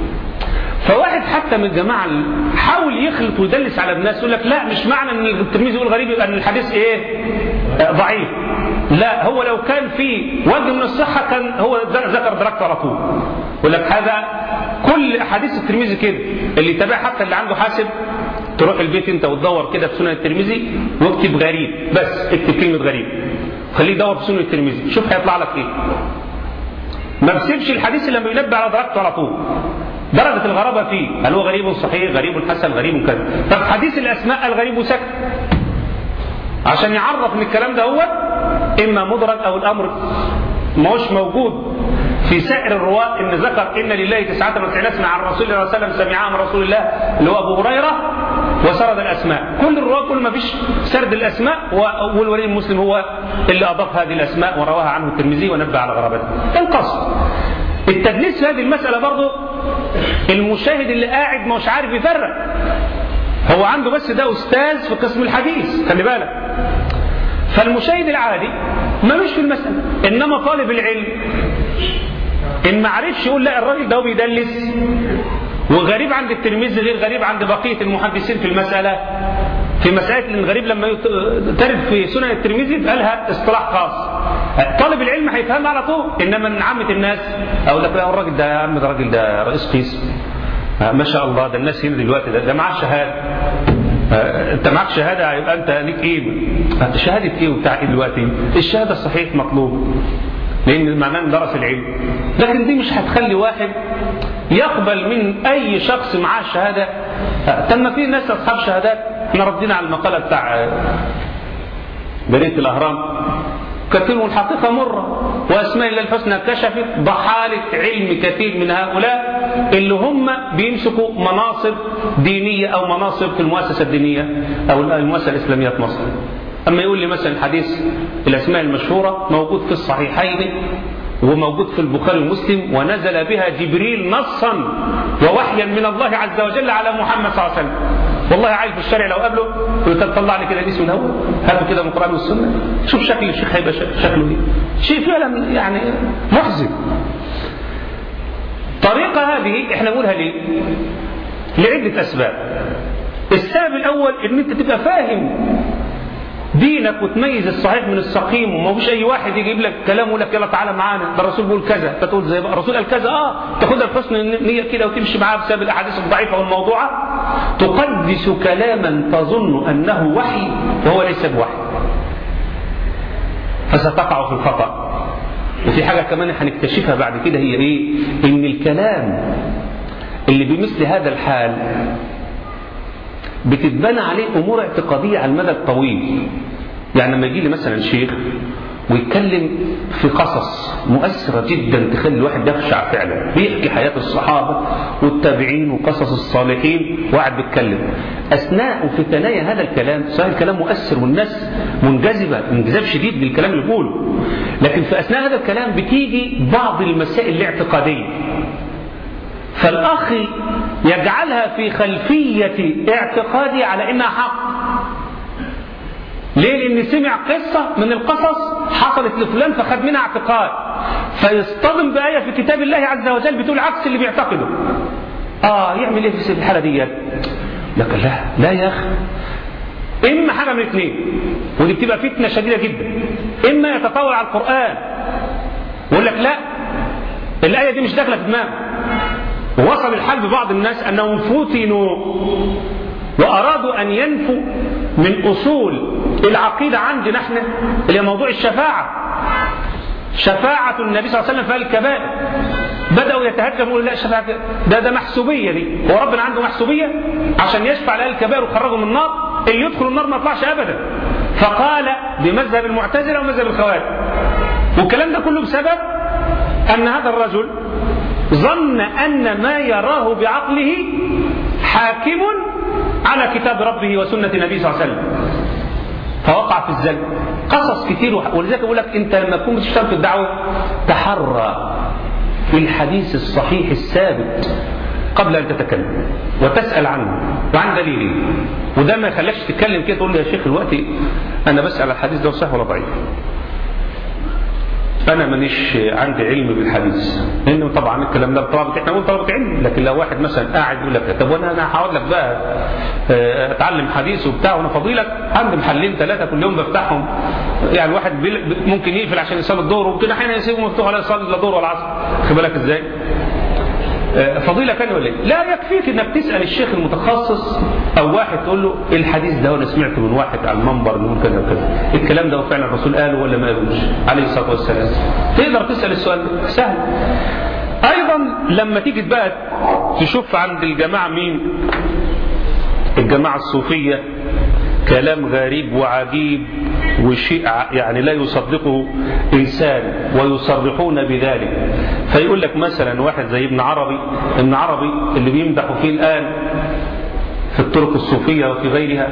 فواحد حتى من الجماعة حاول يخلط ويدلس على الناس يقول لك لا مش معنى ان الترمذي يقول غريب يبقى ان الحديث ايه ضعيف لا هو لو كان في وجه من الصحة كان هو ذكر درجته على طول يقول لك هذا كل احاديث الترمذي كده اللي يتابع حتى اللي عنده حاسب تروح البيت انت وتدور كده في سنن الترمذي واكتب غريب بس اكتب كلمة غريب خليه يدور في سنن الترمذي شوف هيطلع لك ايه ما بسيبش الحديث اللي لما ينبه على درجته على طول درجة الغرابة فيه هل هو غريب صحيح غريب حسن غريب كذا طب حديث الأسماء الغريب سكت عشان يعرف ان الكلام ده هو اما مدرج او الامر مش موجود في سائر الرواة ان ذكر ان لله 99 اسماء عن رسول الله صلى الله عليه وسلم سمعها من رسول الله اللي هو ابو هريره وسرد الاسماء كل الرواة كل ما فيش سرد الاسماء والولي المسلم هو اللي اضاف هذه الاسماء ورواها عنه الترمذي ونبه على غرابتها القصد التدليس في هذه المسألة برضه المشاهد اللي قاعد مش عارف يفرق هو عنده بس ده أستاذ في قسم الحديث خلي بالك فالمشاهد العادي ملوش في المسألة إنما طالب العلم إن ما عرفش يقول لا الراجل ده هو بيدلس وغريب عند التلميذ غير غريب عند بقية المحدثين في المسألة في مسألة إن الغريب لما ترد في سنن الترمذي قالها اصطلاح خاص طالب العلم هيفهمها على طول انما من عامة الناس اقول لك لا الراجل ده يا عم ده الراجل ده رئيس قسم ما شاء الله ده الناس هنا دلوقتي ده, ده معاه شهاده انت معاك شهاده يبقى انت ليك قيمه شهاده ايه وبتاع ايه دلوقتي الشهاده الصحيح مطلوب لان معناه ان درس العلم لكن دي مش هتخلي واحد يقبل من اي شخص معاه شهاده طب ما في ناس اصحاب شهادات احنا ردينا على المقاله بتاع جريده الاهرام كثير الحقيقة مرة وأسماء الله الحسنى كشفت ضحالة علم كثير من هؤلاء اللي هم بيمسكوا مناصب دينية أو مناصب في المؤسسة الدينية أو المؤسسة الإسلامية في مصر أما يقول لي مثلا حديث الأسماء المشهورة موجود في الصحيحين وموجود في البخاري ومسلم ونزل بها جبريل نصا ووحيا من الله عز وجل على محمد صلى الله عليه وسلم والله عايز في الشارع لو قابله يقول طلع لي كده الاسم ده هاته كده من القران والسنه شوف شكل الشيخ هيبقى شكله ايه شيء فعلا يعني محزن الطريقه هذه احنا نقولها ليه لعده اسباب السبب الاول ان انت تبقى فاهم دينك وتميز الصحيح من السقيم وما فيش اي واحد يجيب لك كلام ويقول لك يلا تعالى معانا ده الرسول بيقول كذا فتقول زي بقى الرسول قال كذا اه تاخدها بحسن النيه كده وتمشي معاه بسبب الاحاديث الضعيفه والموضوعه تقدس كلاما تظن انه وحي وهو ليس بوحي فستقع في الخطا وفي حاجه كمان هنكتشفها بعد كده هي ايه ان الكلام اللي بمثل هذا الحال بتتبنى عليه امور اعتقاديه على المدى الطويل يعني لما يجي لي مثلا شيخ ويتكلم في قصص مؤثرة جدا تخلي الواحد يخشع فعلا بيحكي حياة الصحابة والتابعين وقصص الصالحين وقاعد بيتكلم أثناء وفي ثنايا هذا الكلام صحيح الكلام مؤثر والناس منجذبة انجذاب شديد للكلام اللي بيقوله لكن في أثناء هذا الكلام بتيجي بعض المسائل الاعتقادية فالأخ يجعلها في خلفية اعتقادي على إنها حق ليه؟ لأن سمع قصة من القصص حصلت لفلان فخد منها اعتقاد فيصطدم بآية في كتاب الله عز وجل بتقول عكس اللي بيعتقده اه يعمل ايه في الحاله دي لكن لا لا يا اخي اما حاجه من الاثنين ودي بتبقى فتنه شديده جدا اما يتطاول على القران ويقول لك لا الايه دي مش داخله في دماغه ووصل الحال ببعض الناس انهم فتنوا وارادوا ان ينفوا من اصول العقيده عندنا احنا اللي هي موضوع الشفاعه شفاعة النبي صلى الله عليه وسلم في الكبائر بدأوا يتهجموا يقولوا لا شفاعة ده ده محسوبية دي هو ربنا عنده محسوبية عشان يشفع لأهل الكبائر ويخرجوا من النار اللي يدخل النار ما يطلعش أبدا فقال بمذهب المعتزلة ومذهب الخوارج والكلام ده كله بسبب أن هذا الرجل ظن أن ما يراه بعقله حاكم على كتاب ربه وسنة النبي صلى الله عليه وسلم فوقع في الزلل قصص كتير ولذلك بقول لك انت لما تكون بتشتغل في الدعوه تحرى الحديث الصحيح الثابت قبل ان تتكلم وتسال عنه وعن دليله وده ما يخليكش تتكلم كده تقول لي يا شيخ دلوقتي انا بسال الحديث ده صحيح ولا ضعيف انا مانيش عندي علم بالحديث لان طبعا الكلام ده طلبه احنا نقول طلبه علم لكن لو واحد مثلا قاعد يقول لك طب وانا انا هقعد لك بقى اتعلم حديث وبتاع وانا فضيلك عندي محلين ثلاثه كل يوم بفتحهم يعني الواحد ممكن يقفل عشان يصلي الظهر وكده احيانا يسيبه مفتوح ولا يصلي لا الظهر ولا العصر خد بالك ازاي؟ فضيلة كان ولا لا يكفيك انك تسال الشيخ المتخصص او واحد تقول له الحديث ده وانا سمعته من واحد على المنبر يقول كذا وكذا الكلام ده فعلا الرسول قاله ولا ما قالوش عليه الصلاه والسلام تقدر تسال السؤال ده سهل ايضا لما تيجي بقى تشوف عند الجماعه مين الجماعه الصوفيه كلام غريب وعجيب وشيء يعني لا يصدقه انسان ويصرحون بذلك فيقول لك مثلا واحد زي ابن عربي ابن عربي اللي بيمدحوا فيه الان في الطرق الصوفيه وفي غيرها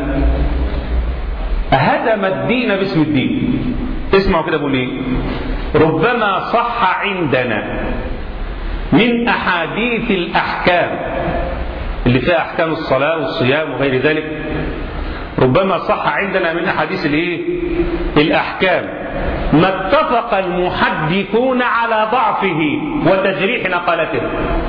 هدم الدين باسم الدين اسمعوا كده بيقول ايه ربما صح عندنا من احاديث الاحكام اللي فيها احكام الصلاه والصيام وغير ذلك ربما صح عندنا من احاديث الايه الاحكام ما اتفق المحدثون على ضعفه وتجريح نقلته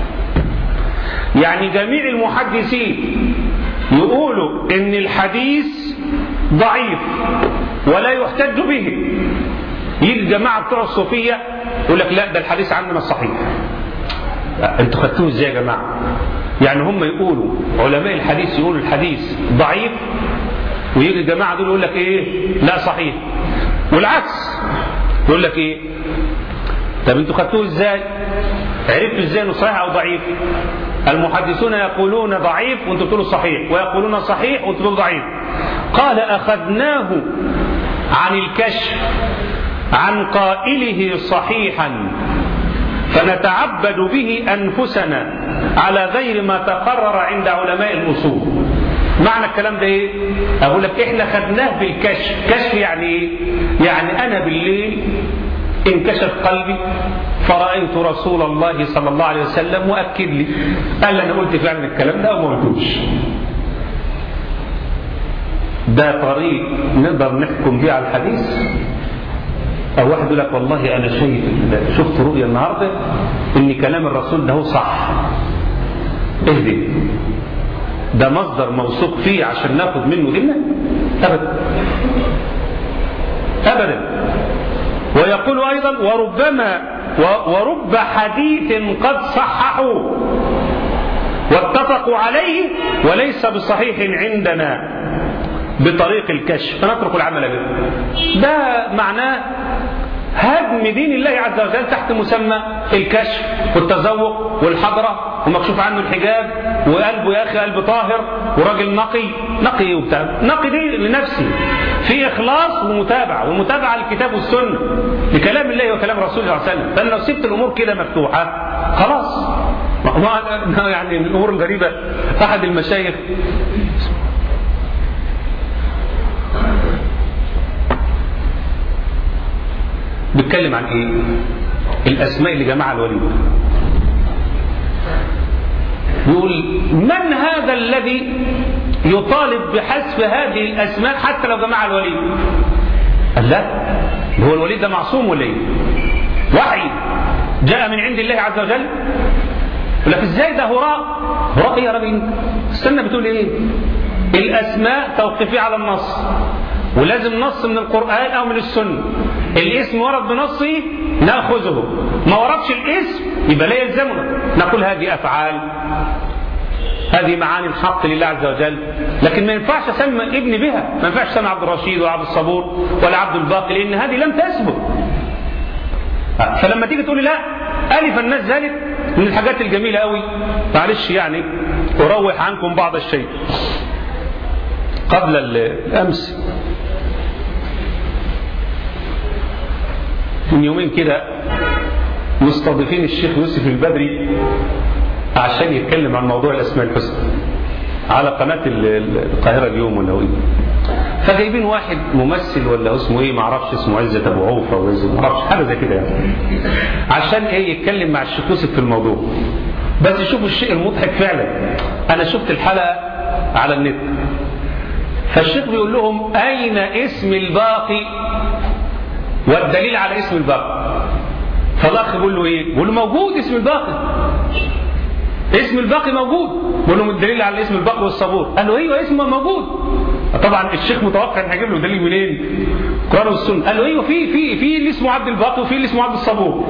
يعني جميع المحدثين يقولوا ان الحديث ضعيف ولا يحتج به يجي الجماعه بتوع الصوفيه يقول لك لا ده الحديث عندنا صحيح انتوا خدتوه ازاي يا جماعه يعني هم يقولوا علماء الحديث يقولوا الحديث ضعيف ويجي الجماعه دول يقول لك ايه لا صحيح والعكس يقول لك ايه طب انتوا خدتوه ازاي عرفتوا ازاي انه صحيح او ضعيف المحدثون يقولون ضعيف وانتم تقولوا صحيح ويقولون صحيح وانتم تقولوا ضعيف قال اخذناه عن الكشف عن قائله صحيحا فنتعبد به انفسنا على غير ما تقرر عند علماء الاصول معنى الكلام ده ايه اقول لك احنا خدناه بالكشف كشف يعني ايه يعني انا بالليل انكشف قلبي فرأيت رسول الله صلى الله عليه وسلم مؤكد لي قال لي انا قلت فعلا الكلام ده او ما قلتوش ده طريق نقدر نحكم بيه على الحديث او واحد يقول لك والله انا شايف شفت رؤيا النهارده ان كلام الرسول ده هو صح اهدي ده مصدر موثوق فيه عشان ناخد منه ديننا ابدا ابدا ويقول ايضا وربما ورب حديث قد صححوا واتفقوا عليه وليس بصحيح عندنا بطريق الكشف فنترك العمل به ده معناه هدم دين الله عز وجل تحت مسمى الكشف والتذوق والحضرة ومكشوف عنه الحجاب وقلبه يا أخي قلب طاهر وراجل نقي نقي وبتاع نقي دي لنفسي في إخلاص ومتابعة والمتابعة للكتاب والسنة لكلام الله وكلام رسول الله صلى الله عليه وسلم فأنا لو سبت الأمور كده مفتوحة خلاص ما يعني من الأمور الغريبة أحد المشايخ بيتكلم عن ايه الاسماء اللي جمعها الوليد يقول من هذا الذي يطالب بحذف هذه الاسماء حتى لو جمعها الوليد قال لا هو الوليد ده معصوم ولا ايه وحي جاء من عند الله عز وجل يقول لك ازاي ده هراء هراء ايه يا راجل استنى بتقول ايه الاسماء توقيفيه على النص ولازم نص من القرآن أو من السنة الاسم ورد بنصه نأخذه ما وردش الاسم يبقى لا يلزمنا نقول هذه أفعال هذه معاني الحق لله عز وجل لكن ما ينفعش اسمي ابني بها ما ينفعش اسمي عبد الرشيد ولا عبد الصبور ولا عبد الباقي لان هذه لم تثبت فلما تيجي تقولي لا الف الناس ذلك من الحاجات الجميله قوي معلش يعني اروح عنكم بعض الشيء قبل الامس من يومين كده مستضيفين الشيخ يوسف البدري عشان يتكلم عن موضوع الاسماء الحسنى على قناه القاهره اليوم ولا ايه فجايبين واحد ممثل ولا اسمه ايه ما اعرفش اسمه عزت ابو عوفه ولا ما اعرفش حاجه زي كده يعني عشان ايه يتكلم مع الشيخ يوسف في الموضوع بس شوفوا الشيء المضحك فعلا انا شفت الحلقه على النت فالشيخ بيقول لهم اين اسم الباقي والدليل على اسم الباقي فالاخ بيقول له ايه بيقول له موجود اسم الباقي اسم الباقي موجود بيقول لهم الدليل على اسم الباقي والصبور قال له ايوه اسمه موجود طبعا الشيخ متوقع ان هيجيب له دليل منين القران والسنه قال له ايوه في في في اللي اسمه عبد الباقي وفي اللي اسمه عبد الصبور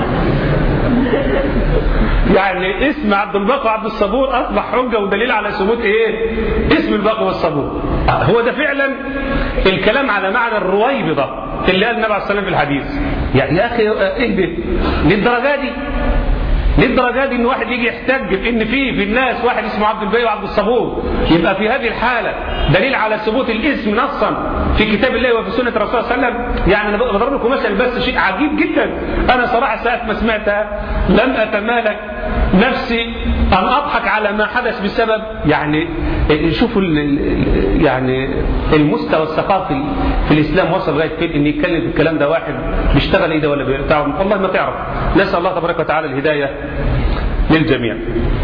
يعني اسم عبد الباقي وعبد الصبور اصبح حجه ودليل على ثبوت ايه اسم الباقي والصبور هو ده فعلا الكلام على معنى الرويبضه اللي قال النبي عليه الصلاه والسلام في الحديث يعني يا اخي اهدى للدرجه دي للدرجه دي ان واحد يجي يحتج بان في في الناس واحد اسمه عبد الباقي وعبد الصبور يبقى في هذه الحاله دليل على ثبوت الاسم نصا في كتاب الله وفي سنه الرسول صلى الله عليه وسلم يعني انا بضرب لكم مثل بس شيء عجيب جدا انا صراحه ساعه ما سمعتها لم اتمالك نفسي ان اضحك على ما حدث بسبب يعني شوفوا يعني المستوى الثقافي في الاسلام وصل لغايه فين ان يتكلم في الكلام ده واحد بيشتغل ايه ده ولا بتاع والله ما تعرف نسال الله تبارك وتعالى الهدايه للجميع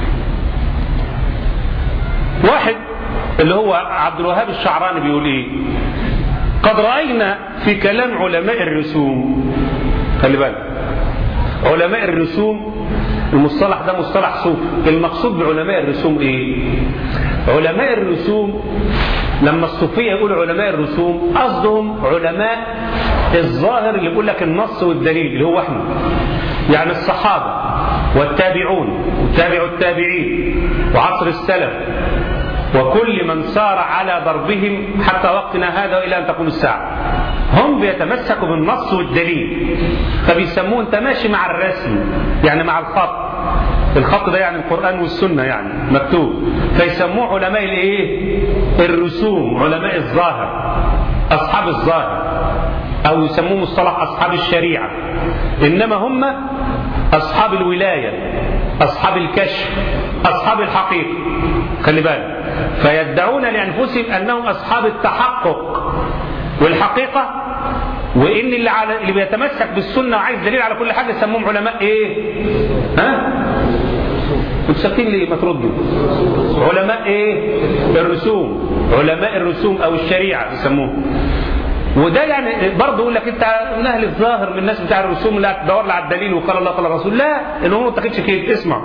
واحد اللي هو عبد الوهاب الشعراني بيقول ايه قد راينا في كلام علماء الرسوم خلي بالك علماء الرسوم المصطلح ده مصطلح صوفي المقصود بعلماء الرسوم ايه علماء الرسوم لما الصوفية يقول علماء الرسوم قصدهم علماء الظاهر اللي بيقول لك النص والدليل اللي هو احنا يعني الصحابة والتابعون وتابع التابعين وعصر السلف وكل من سار على ضربهم حتى وقتنا هذا إلى أن تقوم الساعة هم بيتمسكوا بالنص والدليل فبيسموه انت ماشي مع الرسم يعني مع الخط الخط ده يعني القرآن والسنة يعني مكتوب فيسموه علماء الايه الرسوم علماء الظاهر أصحاب الظاهر أو يسموه مصطلح أصحاب الشريعة إنما هم أصحاب الولاية أصحاب الكشف أصحاب الحقيقة خلي بالك فيدعون لأنفسهم أنهم أصحاب التحقق والحقيقة وإن اللي, على اللي بيتمسك بالسنة وعايز دليل على كل حاجة يسموهم علماء إيه؟ ها؟ متسكتين ليه ما تردوا علماء ايه الرسوم علماء الرسوم او الشريعه يسموه وده يعني برضه يقول لك انت من اهل الظاهر من الناس بتاع الرسوم لا تدور على الدليل وقال الله قال الرسول لا الامور ما تاخدش كده اسمع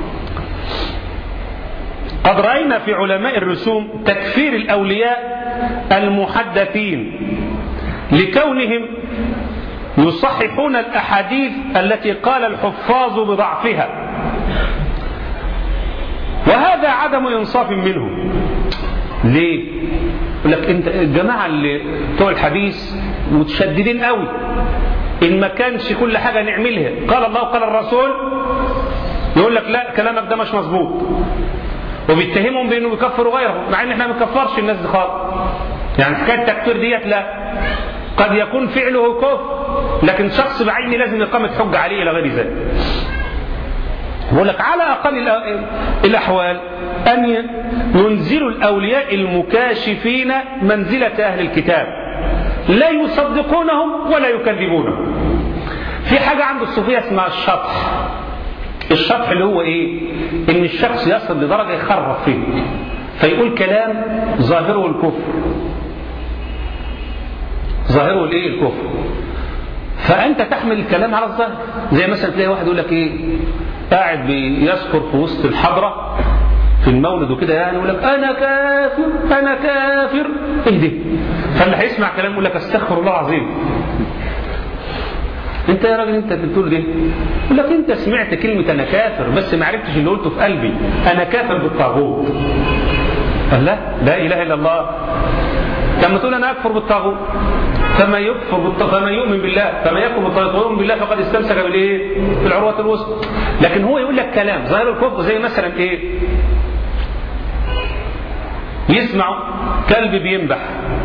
قد راينا في علماء الرسوم تكفير الاولياء المحدثين لكونهم يصححون الاحاديث التي قال الحفاظ بضعفها وهذا عدم انصاف منهم ليه يقول لك انت الجماعه اللي بتوع الحديث متشددين قوي ان ما كانش كل حاجه نعملها قال الله وقال الرسول يقول لك لا كلامك ده مش مظبوط وبيتهمهم بانه بيكفروا غيرهم مع ان احنا ما بنكفرش الناس دي خالص يعني حكايه التكفير ديت لا قد يكون فعله كفر لكن شخص بعينه لازم اقامه حجه عليه الى غير ذلك بقول لك على اقل الاحوال ان ينزلوا الاولياء المكاشفين منزله اهل الكتاب لا يصدقونهم ولا يكذبونهم في حاجه عند الصوفيه اسمها الشطح الشطح اللي هو ايه ان الشخص يصل لدرجه يخرف فيه فيقول كلام ظاهره الكفر ظاهره الايه الكفر فانت تحمل الكلام على الظاهر زي مثلا تلاقي واحد يقول لك ايه قاعد بيذكر في وسط الحضرة في المولد وكده يعني يقول لك انا كافر انا كافر اهدي فاللي هيسمع كلام يقول لك استغفر الله العظيم انت يا راجل انت بتقول ده يقول لك انت سمعت كلمة انا كافر بس ما عرفتش اللي قلته في قلبي انا كافر بالطاغوت قال لا لا اله الا الله لما تقول انا اكفر بالطاغوت فما يكفر بالطاغوت فما يؤمن بالله فما يكفر بالطاغوت ويؤمن بالله فقد استمسك بالايه؟ بالعروة الوسطى لكن هو يقول لك كلام ظاهر الكفر زي مثلا ايه؟ يسمع كلب بينبح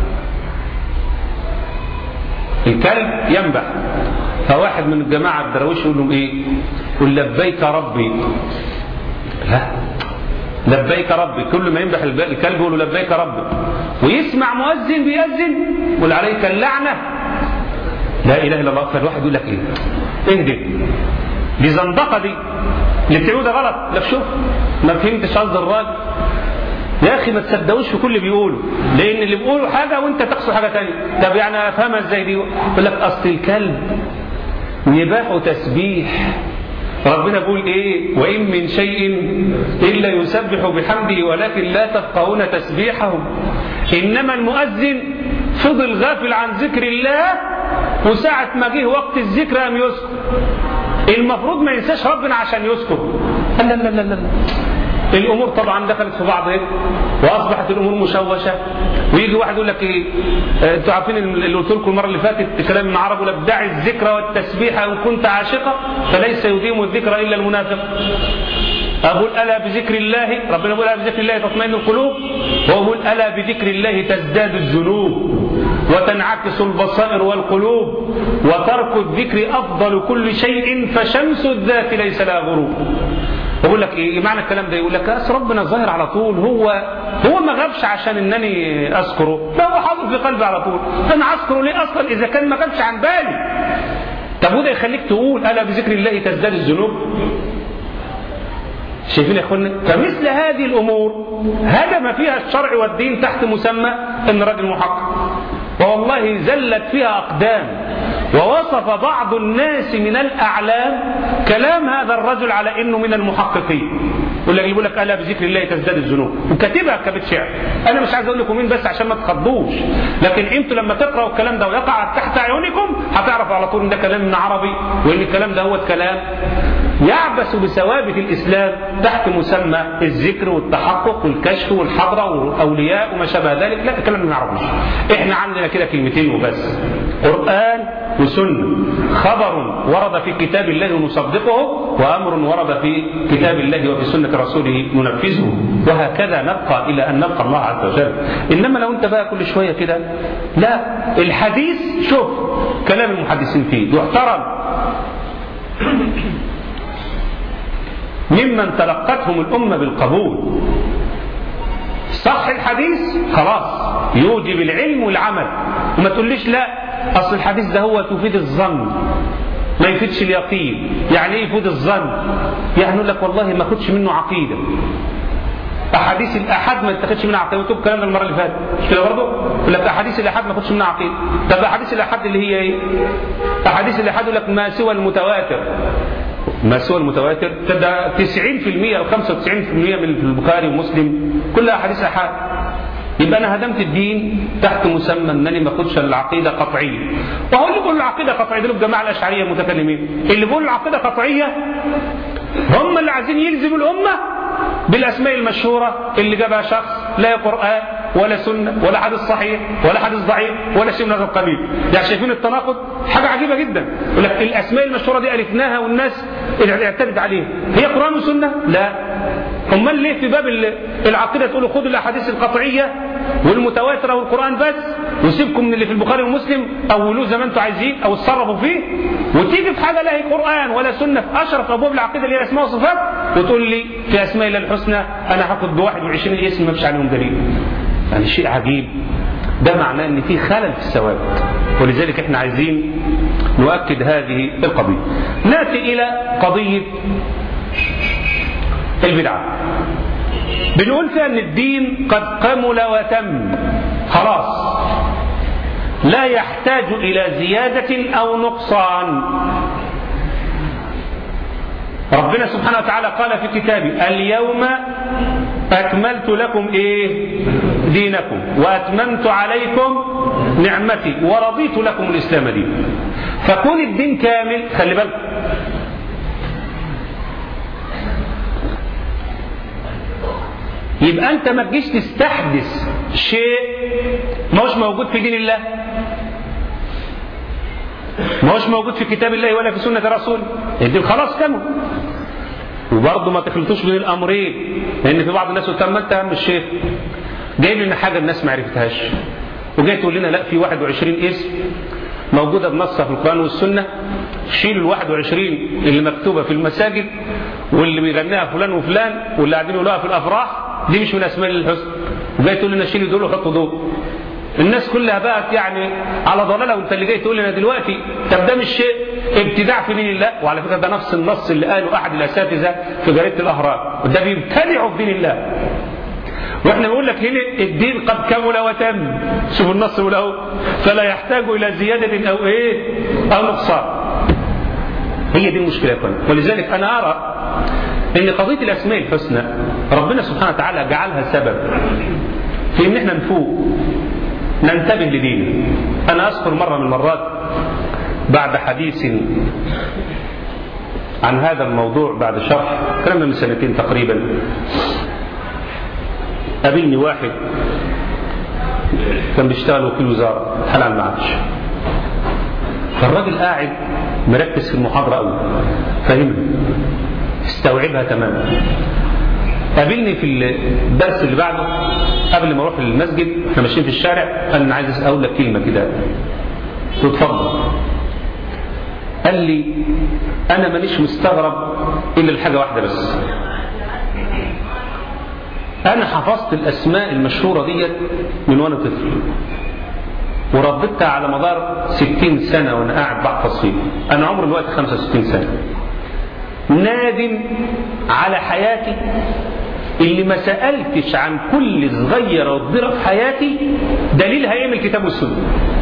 الكلب ينبح فواحد من الجماعة الدراويش يقول لهم ايه قل لبيك ربي لا لبيك ربي كل ما ينبح الكلب يقول له لبيك ربي ويسمع مؤذن بيأذن يقول عليك اللعنة لا إله إلا الله فالواحد يقول لك ايه اهدي دي زندقة دي اللي بتعمله ده غلط لا شوف ما فهمتش قصد الراجل يا اخي ما تصدقوش في كل اللي بيقوله لان اللي بيقولوا حاجه وانت تقصد حاجه ثانيه طب يعني افهمها ازاي دي يقول لك اصل الكلب نباح تسبيح ربنا بيقول ايه وان من شيء الا يسبح بحمده ولكن لا تفقهون تسبيحه انما المؤذن فضل غافل عن ذكر الله وساعة ما جه وقت الذكر قام يسكت المفروض ما ينساش ربنا عشان يسكت لا لا لا لا, لا. الامور طبعا دخلت في بعض ايه واصبحت الامور مشوشه ويجي واحد يقول لك ايه انتوا عارفين اللي قلت لكم المره اللي فاتت كلام ابن عرب ولا ابدع الذكر والتسبيح ان كنت عاشقا فليس يديم الذكر الا المنافق أقول ألا بذكر الله ربنا يقول ألا بذكر الله تطمئن القلوب وهو يقول ألا بذكر الله تزداد الذنوب وتنعكس البصائر والقلوب وترك الذكر أفضل كل شيء فشمس الذات ليس لها غروب بقول لك ايه معنى الكلام ده يقول لك اصل ربنا ظاهر على طول هو هو ما غابش عشان انني اذكره لا هو حاضر في قلبي على طول انا اذكره ليه اصلا اذا كان ما غابش عن بالي طب وده يخليك تقول الا بذكر الله تزداد الذنوب شايفين يا اخوانا فمثل هذه الامور هدم فيها الشرع والدين تحت مسمى ان راجل محقق والله زلت فيها اقدام ووصف بعض الناس من الاعلام كلام هذا الرجل على انه من المحققين يقول لك يقول لك الا بذكر الله تزداد الذنوب وكاتبها كبت شعر انا مش عايز اقول لكم مين بس عشان ما تخضوش لكن انتوا لما تقراوا الكلام ده ويقع تحت اعينكم هتعرفوا على طول ان ده كلام من عربي وان الكلام ده هو كلام يعبث بثوابت الاسلام تحت مسمى الذكر والتحقق والكشف والحضره والاولياء وما شابه ذلك لا الكلام من عربي احنا عندنا كده كلمتين وبس قران وسنه خبر ورد في كتاب الله نصدقه وامر ورد في كتاب الله وفي سنه رسوله ننفذه وهكذا نبقى الى ان نلقى الله عز وجل انما لو انت بقى كل شويه كده لا الحديث شوف كلام المحدثين فيه يحترم ممن تلقتهم الأمة بالقبول صح الحديث خلاص يوجب العلم والعمل وما تقوليش لا أصل الحديث ده هو تفيد الظن ما يفيدش اليقين يعني ايه يفيد الظن يعني يقول لك والله ما اخدش منه عقيده احاديث الاحاد ما تاخدش منها عقيده قلت الكلام ده المره اللي فاتت مش كده برضه يقول لك احاديث الاحاد ما تاخدش منها عقيده طب احاديث الاحاد اللي هي ايه احاديث الاحاد يقول لك ما سوى المتواتر ما سوى المتواتر ده 90% او 95% من البخاري ومسلم كلها احاديث احاد يبقى انا هدمت الدين تحت مسمى انني ما اخدش العقيده قطعيه وهو اللي بيقول العقيده قطعيه دول الجماعه الاشعريه المتكلمين اللي بيقولوا العقيده قطعيه هم اللي عايزين يلزموا الامه بالاسماء المشهوره اللي جابها شخص لا قران ولا سنه ولا حديث صحيح ولا حديث ضعيف ولا شيء من هذا القبيل يعني شايفين التناقض حاجه عجيبه جدا يقول لك الاسماء المشهوره دي الفناها والناس اعتمد عليها هي قران وسنه لا امال ليه في باب العقيده تقولوا خدوا الاحاديث القطعيه والمتواتره والقران بس وسيبكم من اللي في البخاري ومسلم اولوه زي ما انتم عايزين او اتصرفوا فيه وتيجي في حاجه لا هي قران ولا سنه في اشرف ابواب العقيده اللي هي اسماء وصفات وتقول لي في اسماء الله الحسنى انا هاخد ب 21 اسم ما فيش عليهم دليل يعني شيء عجيب ده معناه ان في خلل في الثوابت ولذلك احنا عايزين نؤكد هذه القضيه ناتي الى قضيه البدعه بنقول فيها ان الدين قد كمل وتم خلاص لا يحتاج الى زياده او نقصان ربنا سبحانه وتعالى قال في كتابه اليوم أكملت لكم إيه دينكم وأتممت عليكم نعمتي ورضيت لكم الإسلام دينا فكون الدين كامل خلي بالك يبقى أنت ما تجيش تستحدث شيء ما هوش موجود في دين الله ما هوش موجود في كتاب الله ولا في سنة رسوله الدين خلاص كمل وبرضه ما تخلطوش بين الامرين لان في بعض الناس يقول طب ما انت يا عم الشيخ جايب لنا حاجه الناس ما عرفتهاش وجاي تقول لنا لا في 21 اسم موجوده بنصها في القران والسنه شيلوا ال 21 اللي مكتوبه في المساجد واللي بيغنيها فلان وفلان واللي قاعدين يقولوها في الافراح دي مش من اسماء الله الحسنى وجاي تقول لنا شيلوا دول وحطوا دول الناس كلها بقت يعني على ضلاله وانت اللي جاي تقول لنا دلوقتي طب ده مش شيء ابتداع في دين الله وعلى فكره ده نفس النص اللي قاله احد الاساتذه في جريده الاهرام وده بيبتدعوا في دين الله واحنا بنقول لك هنا الدين قد كمل وتم شوف النص يقول اهو فلا يحتاج الى زياده او ايه او نقصان هي دي المشكله يا اخوان ولذلك انا ارى ان قضيه الاسماء الحسنى ربنا سبحانه وتعالى جعلها سبب في ان احنا نفوق ننتبه لدينه انا اذكر مره من المرات بعد حديث عن هذا الموضوع بعد شرح كلامنا من سنتين تقريبا قابلني واحد كان بيشتغل وكيل وزاره حلال ما عادش فالراجل قاعد مركز في المحاضره قوي فاهمها استوعبها تماما قابلني في الدرس اللي بعده قبل ما اروح للمسجد احنا ماشيين في الشارع قال انا عايز اقول لك كلمه كده قلت اتفضل قال لي انا مانيش مستغرب الا لحاجه واحده بس انا حفظت الاسماء المشهوره ديت من وانا طفل ورددتها على مدار 60 سنه وانا قاعد بحفظ فيه انا عمري دلوقتي 65 سنه نادم على حياتي اللي ما سألتش عن كل صغيرة وكبيرة في حياتي دليلها ايه من الكتاب والسنة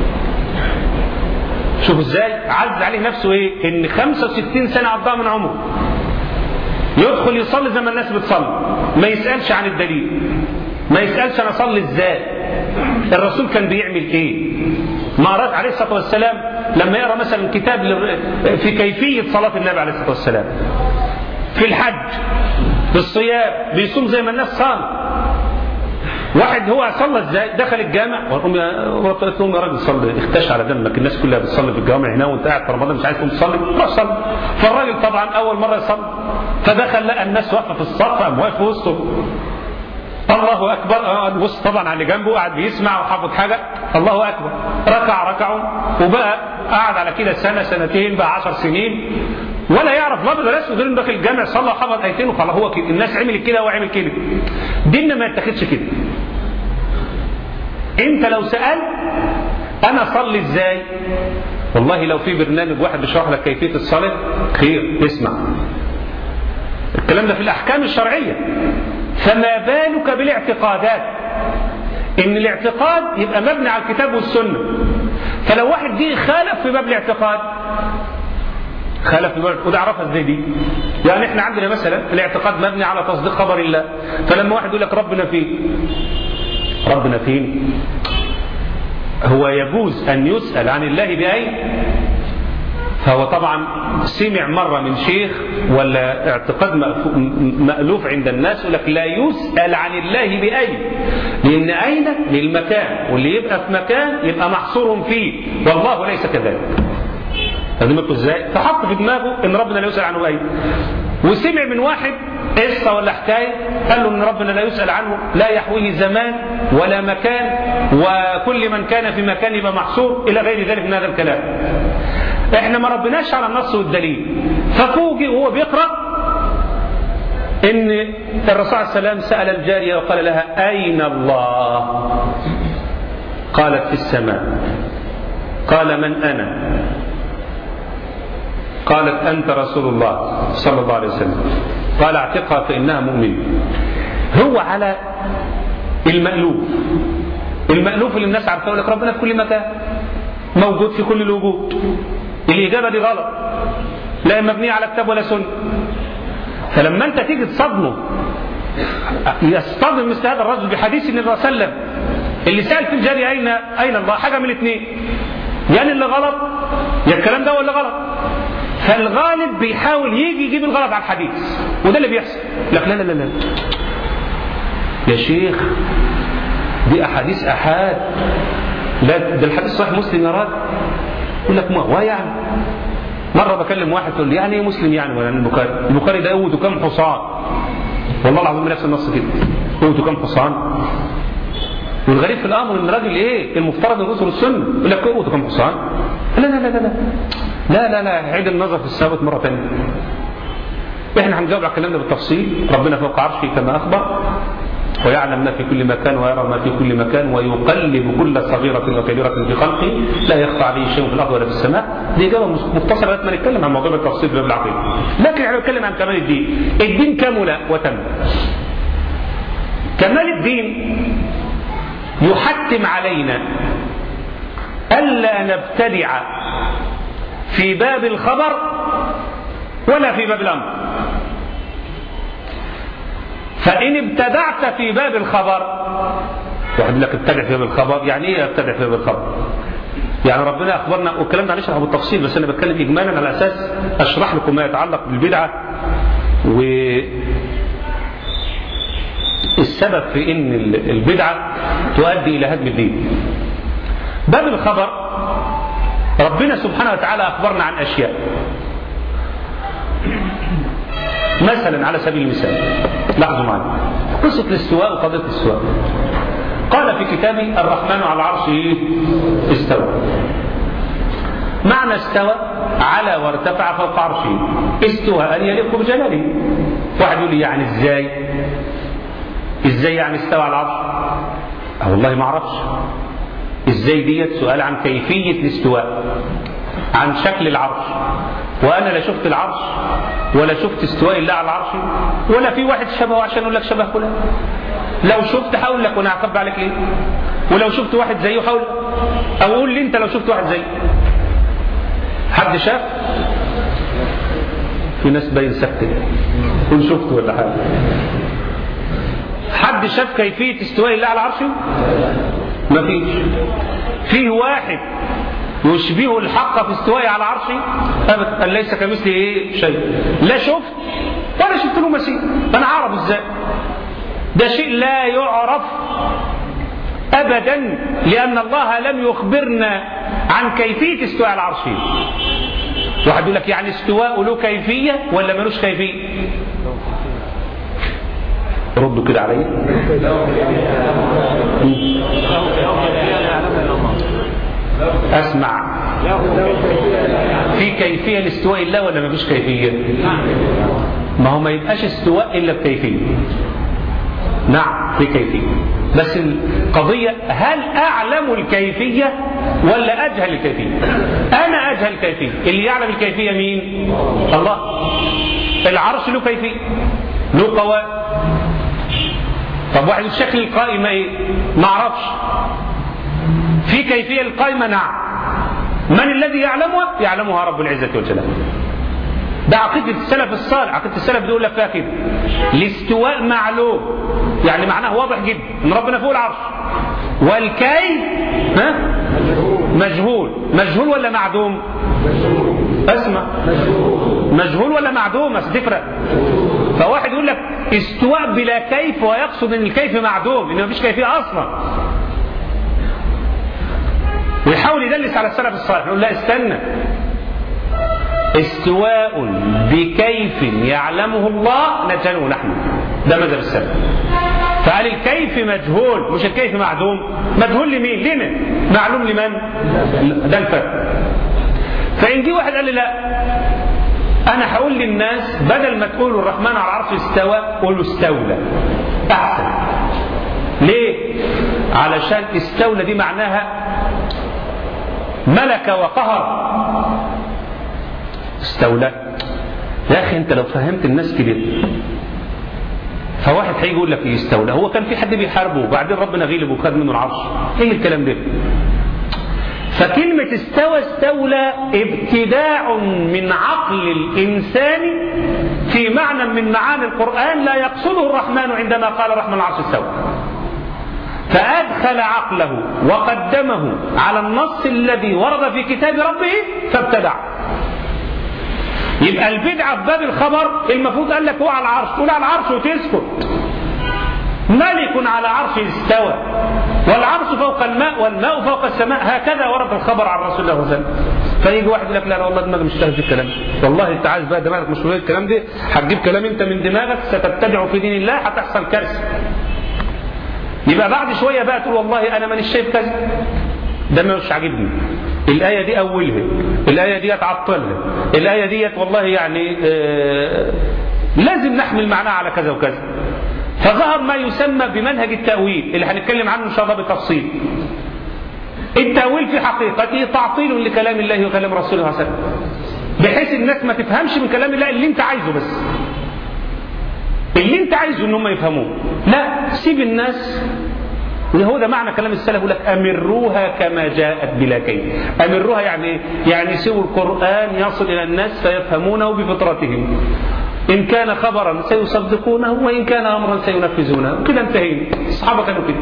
شوف ازاي عز عليه نفسه ايه ان 65 سنة عضها من عمره يدخل يصلي زي ما الناس بتصلي ما يسألش عن الدليل ما يسألش انا اصلي ازاي الرسول كان بيعمل ايه ما أراد عليه الصلاة والسلام لما يقرأ مثلا كتاب في كيفية صلاة النبي عليه الصلاة والسلام في الحج في الصيام بيصوم زي ما الناس صام واحد هو صلى ازاي دخل الجامع وقال قلت لهم يا راجل صلي اختش على دمك الناس كلها بتصلي في الجامع هنا وانت قاعد في رمضان مش عايز تقوم تصلي روح صلي فالراجل طبعا اول مره يصلي فدخل لقى الناس واقفه في الصف قام واقف وسطهم الله اكبر بص طبعا على اللي جنبه قاعد بيسمع وحافظ حاجه الله اكبر ركع ركعوا وبقى قاعد على كده سنه سنتين بقى عشر سنين ولا يعرف الابيض ولا اسود غير داخل الجامع صلى وحفظ ايتين وخلاص هو كده الناس عملت كده وهو عمل كده ديننا ما يتاخدش كده انت لو سالت انا اصلي ازاي والله لو في برنامج واحد بيشرح لك كيفيه الصلاه خير اسمع الكلام ده في الاحكام الشرعيه فما بالك بالاعتقادات ان الاعتقاد يبقى مبني على الكتاب والسنه فلو واحد دي خالف في باب الاعتقاد خالف في باب وده عرفها ازاي دي يعني احنا عندنا مثلا الاعتقاد مبني على تصديق خبر الله فلما واحد يقول لك ربنا فين ربنا فين هو يجوز ان يسال عن الله باين فهو طبعا سمع مرة من شيخ ولا اعتقاد مألوف عند الناس يقول لك لا يسأل عن الله بأين لأن أين للمكان واللي يبقى في مكان يبقى محصور فيه والله ليس كذلك لازم ازاي فحط في دماغه ان ربنا لا يسأل عنه بأين وسمع من واحد قصة ولا حكاية قال له ان ربنا لا يسأل عنه لا يحويه زمان ولا مكان وكل من كان في مكان يبقى محصور الى غير ذلك من هذا الكلام احنا ما ربناش على النص والدليل ففوجئ وهو بيقرا ان الرسول عليه السلام سال الجاريه وقال لها اين الله قالت في السماء قال من انا قالت انت رسول الله صلى الله عليه وسلم قال اعتقها فانها مؤمنه هو على المألوف المألوف اللي الناس عارفاه لك ربنا في كل مكان موجود في كل الوجود الإجابة دي غلط لا مبنية على كتاب ولا سنة فلما انت تيجي تصدمه يصطدم مثل هذا الرجل بحديث النبي صلى الله عليه وسلم اللي سأل في الجارية أين أين الله حاجة من الاثنين يعني اللي غلط يا الكلام ده ولا غلط فالغالب بيحاول يجي يجيب الغلط على الحديث وده اللي بيحصل لك لا لا لا لا يا شيخ دي أحاديث أحاد لا ده الحديث صحيح مسلم يا راجل يقول لك ما هو يعني مرة بكلم واحد تقول لي يعني ايه مسلم يعني ولا البخاري البخاري ده قوته كام حصان والله العظيم نفس النص كده قوته كام حصان والغريب في الامر ان الراجل ايه المفترض ان رسل السنه يقول لك قوته كام حصان لا لا لا لا لا لا لا لا عيد النظر في الثابت مره ثانيه احنا هنجاوب على الكلام ده بالتفصيل ربنا فوق عرشه كما اخبر ويعلم ما في كل مكان ويرى ما في كل مكان ويقلب كل صغيرة وكبيرة في خلقه لا يخفى عليه شيء في الأرض ولا في السماء دي إجابة مختصرة لما نتكلم عن موضوع التفصيل في العقيدة لكن احنا بنتكلم عن كمال الدين الدين كمل وتم كمال الدين يحتم علينا ألا نبتدع في باب الخبر ولا في باب الأمر فإن ابتدعت في باب الخبر واحد لك ابتدع في باب الخبر يعني ايه ابتدع في باب الخبر يعني ربنا اخبرنا والكلام ده هنشرحه بالتفصيل بس انا بتكلم اجمالا على اساس اشرح لكم ما يتعلق بالبدعه و السبب في ان البدعه تؤدي الى هدم الدين باب الخبر ربنا سبحانه وتعالى اخبرنا عن اشياء مثلا على سبيل المثال لاحظوا معي قصة الاستواء وقضية الاستواء قال في كتابه الرحمن على العرش استوى معنى استوى على وارتفع فوق عرشه استواء يليق بجلاله واحد يقول لي يعني ازاي ازاي يعني استوى على العرش أه والله ما اعرفش ازاي ديت سؤال عن كيفية الاستواء عن شكل العرش وانا لا شفت العرش ولا شفت استواء الله على العرش ولا في واحد شبهه عشان اقول لك شبه فلان لو شفت هقول لك وانا هعقب عليك ليه ولو شفت واحد زيه هقول او قول لي انت لو شفت واحد زيه حد شاف في ناس باين سكت كن شفت ولا حاجه حد شاف كيفيه استواء الله على عرشه مفيش فيه واحد يشبه الحق في استوائه على عرشه ابدا ليس كمثله ايه شيء لا شفت ولا شفت له مثيل انا اعرف ازاي ده شيء لا يعرف ابدا لان الله لم يخبرنا عن كيفيه استواء العرش واحد يقول لك يعني استواء له كيفيه ولا ملوش كيفيه ردوا كده عليا اسمع في كيفيه لاستواء الله ولا ما فيش كيفيه ما هو ما يبقاش استواء الا بكيفيه نعم في كيفيه بس القضية هل أعلم الكيفية ولا أجهل الكيفية أنا أجهل الكيفية اللي يعلم الكيفية مين الله العرش له كيفية له قوائم طب واحد الشكل القائمة ايه ما اعرفش في كيفية القائمة نعم من الذي يعلمها يعلمها رب العزة والجلال ده عقيدة السلف الصالح عقيدة السلف بيقول لك فيها كده الاستواء معلوم يعني معناه واضح جدا ان ربنا فوق العرش والكيف ها مجهول مجهول ولا معدوم اسمع مجهول ولا معدوم بس تفرق فواحد يقول لك استواء بلا كيف ويقصد ان الكيف معدوم ان مفيش كيفيه اصلا ويحاول يدلس على السلف الصالح يقول لا استنى استواء بكيف يعلمه الله نجهله نحن ده مذهب السلف فقال الكيف مجهول مش الكيف معدوم مجهول لمين لنا معلوم لمن ده الفرق فإن جه واحد قال لي لا أنا هقول للناس بدل ما تقولوا الرحمن على العرش استوى قولوا استولى أحسن ليه؟ علشان استولى دي معناها ملك وقهر استولى يا أخي أنت لو فهمت الناس كده فواحد هيجي يقول لك ايه استولى هو كان في حد بيحاربه وبعدين ربنا غلب وخد منه العرش ايه الكلام ده فكلمة استوى استولى ابتداع من عقل الإنسان في معنى من معاني القرآن لا يقصده الرحمن عندما قال الرحمن العرش استوى فأدخل عقله وقدمه على النص الذي ورد في كتاب ربه فابتدع يبقى البدعة في باب الخبر المفروض قال لك هو على العرش تقول على العرش وتسكت ملك على عرشه استوى والعرش فوق الماء والماء فوق السماء هكذا ورد الخبر عن رسول الله صلى الله عليه وسلم فيجي واحد يقول لك لا لا والله دماغي مش في الكلام ده والله انت عايز بقى دماغك مش في الكلام ده هتجيب كلام انت من دماغك ستبتدع في دين الله هتحصل كارثه يبقى بعد شويه بقى تقول والله انا مانيش شايف كذا ده مش عاجبني الآية دي أولها الآية دي تعطلها الآية دي والله يعني آه لازم نحمل معناها على كذا وكذا فظهر ما يسمى بمنهج التأويل اللي هنتكلم عنه إن شاء الله بالتفصيل التأويل في حقيقته تعطيل لكلام الله وكلام رسوله صلى الله عليه وسلم بحيث الناس ما تفهمش من كلام الله اللي انت عايزه بس اللي انت عايزه ان هم يفهموه لا سيب الناس هو ده معنى كلام السلف يقول لك امروها كما جاءت بلا كيف امروها يعني ايه يعني سووا القران يصل الى الناس فيفهمونه بفطرتهم ان كان خبرا سيصدقونه وان كان امرا سينفذونه كده انتهينا الصحابه كانوا كده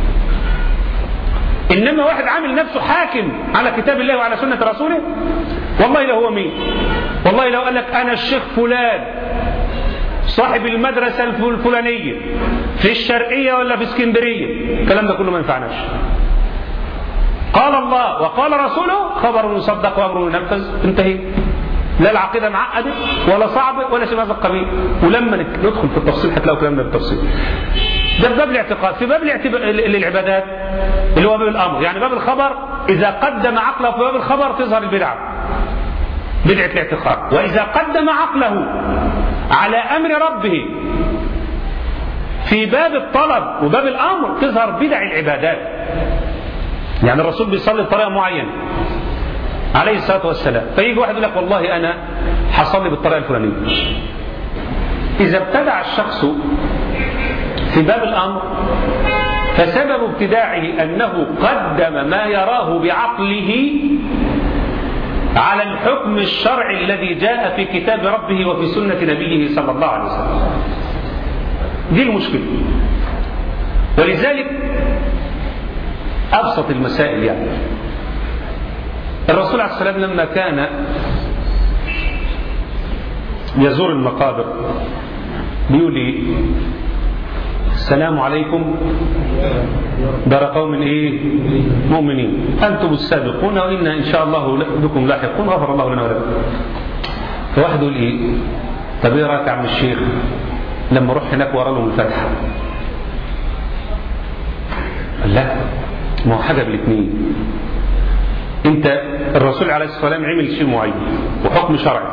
انما واحد عامل نفسه حاكم على كتاب الله وعلى سنه رسوله والله لو هو مين والله لو قال لك انا الشيخ فلان صاحب المدرسة الفلانية في الشرقية ولا في اسكندرية الكلام ده كله ما ينفعناش قال الله وقال رسوله خبر يصدق وامر ينفذ انتهي لا العقيده معقده ولا صعبه ولا شيء من هذا القبيل ولما ندخل في التفصيل هتلاقوا كلام ده بالتفصيل ده في باب الاعتقاد في باب العبادات اللي هو باب الامر يعني باب الخبر اذا قدم عقله في باب الخبر تظهر البدعه بدعه الاعتقاد واذا قدم عقله على امر ربه في باب الطلب وباب الامر تظهر بدع العبادات يعني الرسول بيصلي بطريقه معينه عليه الصلاه والسلام فيجي واحد يقول لك والله انا هصلي بالطريقه الفلانيه اذا ابتدع الشخص في باب الامر فسبب ابتداعه انه قدم ما يراه بعقله على الحكم الشرعي الذي جاء في كتاب ربه وفي سنة نبيه صلى الله عليه وسلم دي المشكلة ولذلك أبسط المسائل يعني الرسول عليه السلام لما كان يزور المقابر بيقول لي السلام عليكم دار قوم ايه مؤمنين انتم السابقون وانا ان شاء الله بكم لاحقون غفر الله لنا ولكم فواحد يقول ايه طب ايه رايك يا عم الشيخ لما اروح هناك ورا لهم الفاتحه لا ما هو حاجه بالاثنين انت الرسول عليه الصلاه والسلام عمل شيء معين وحكم شرعي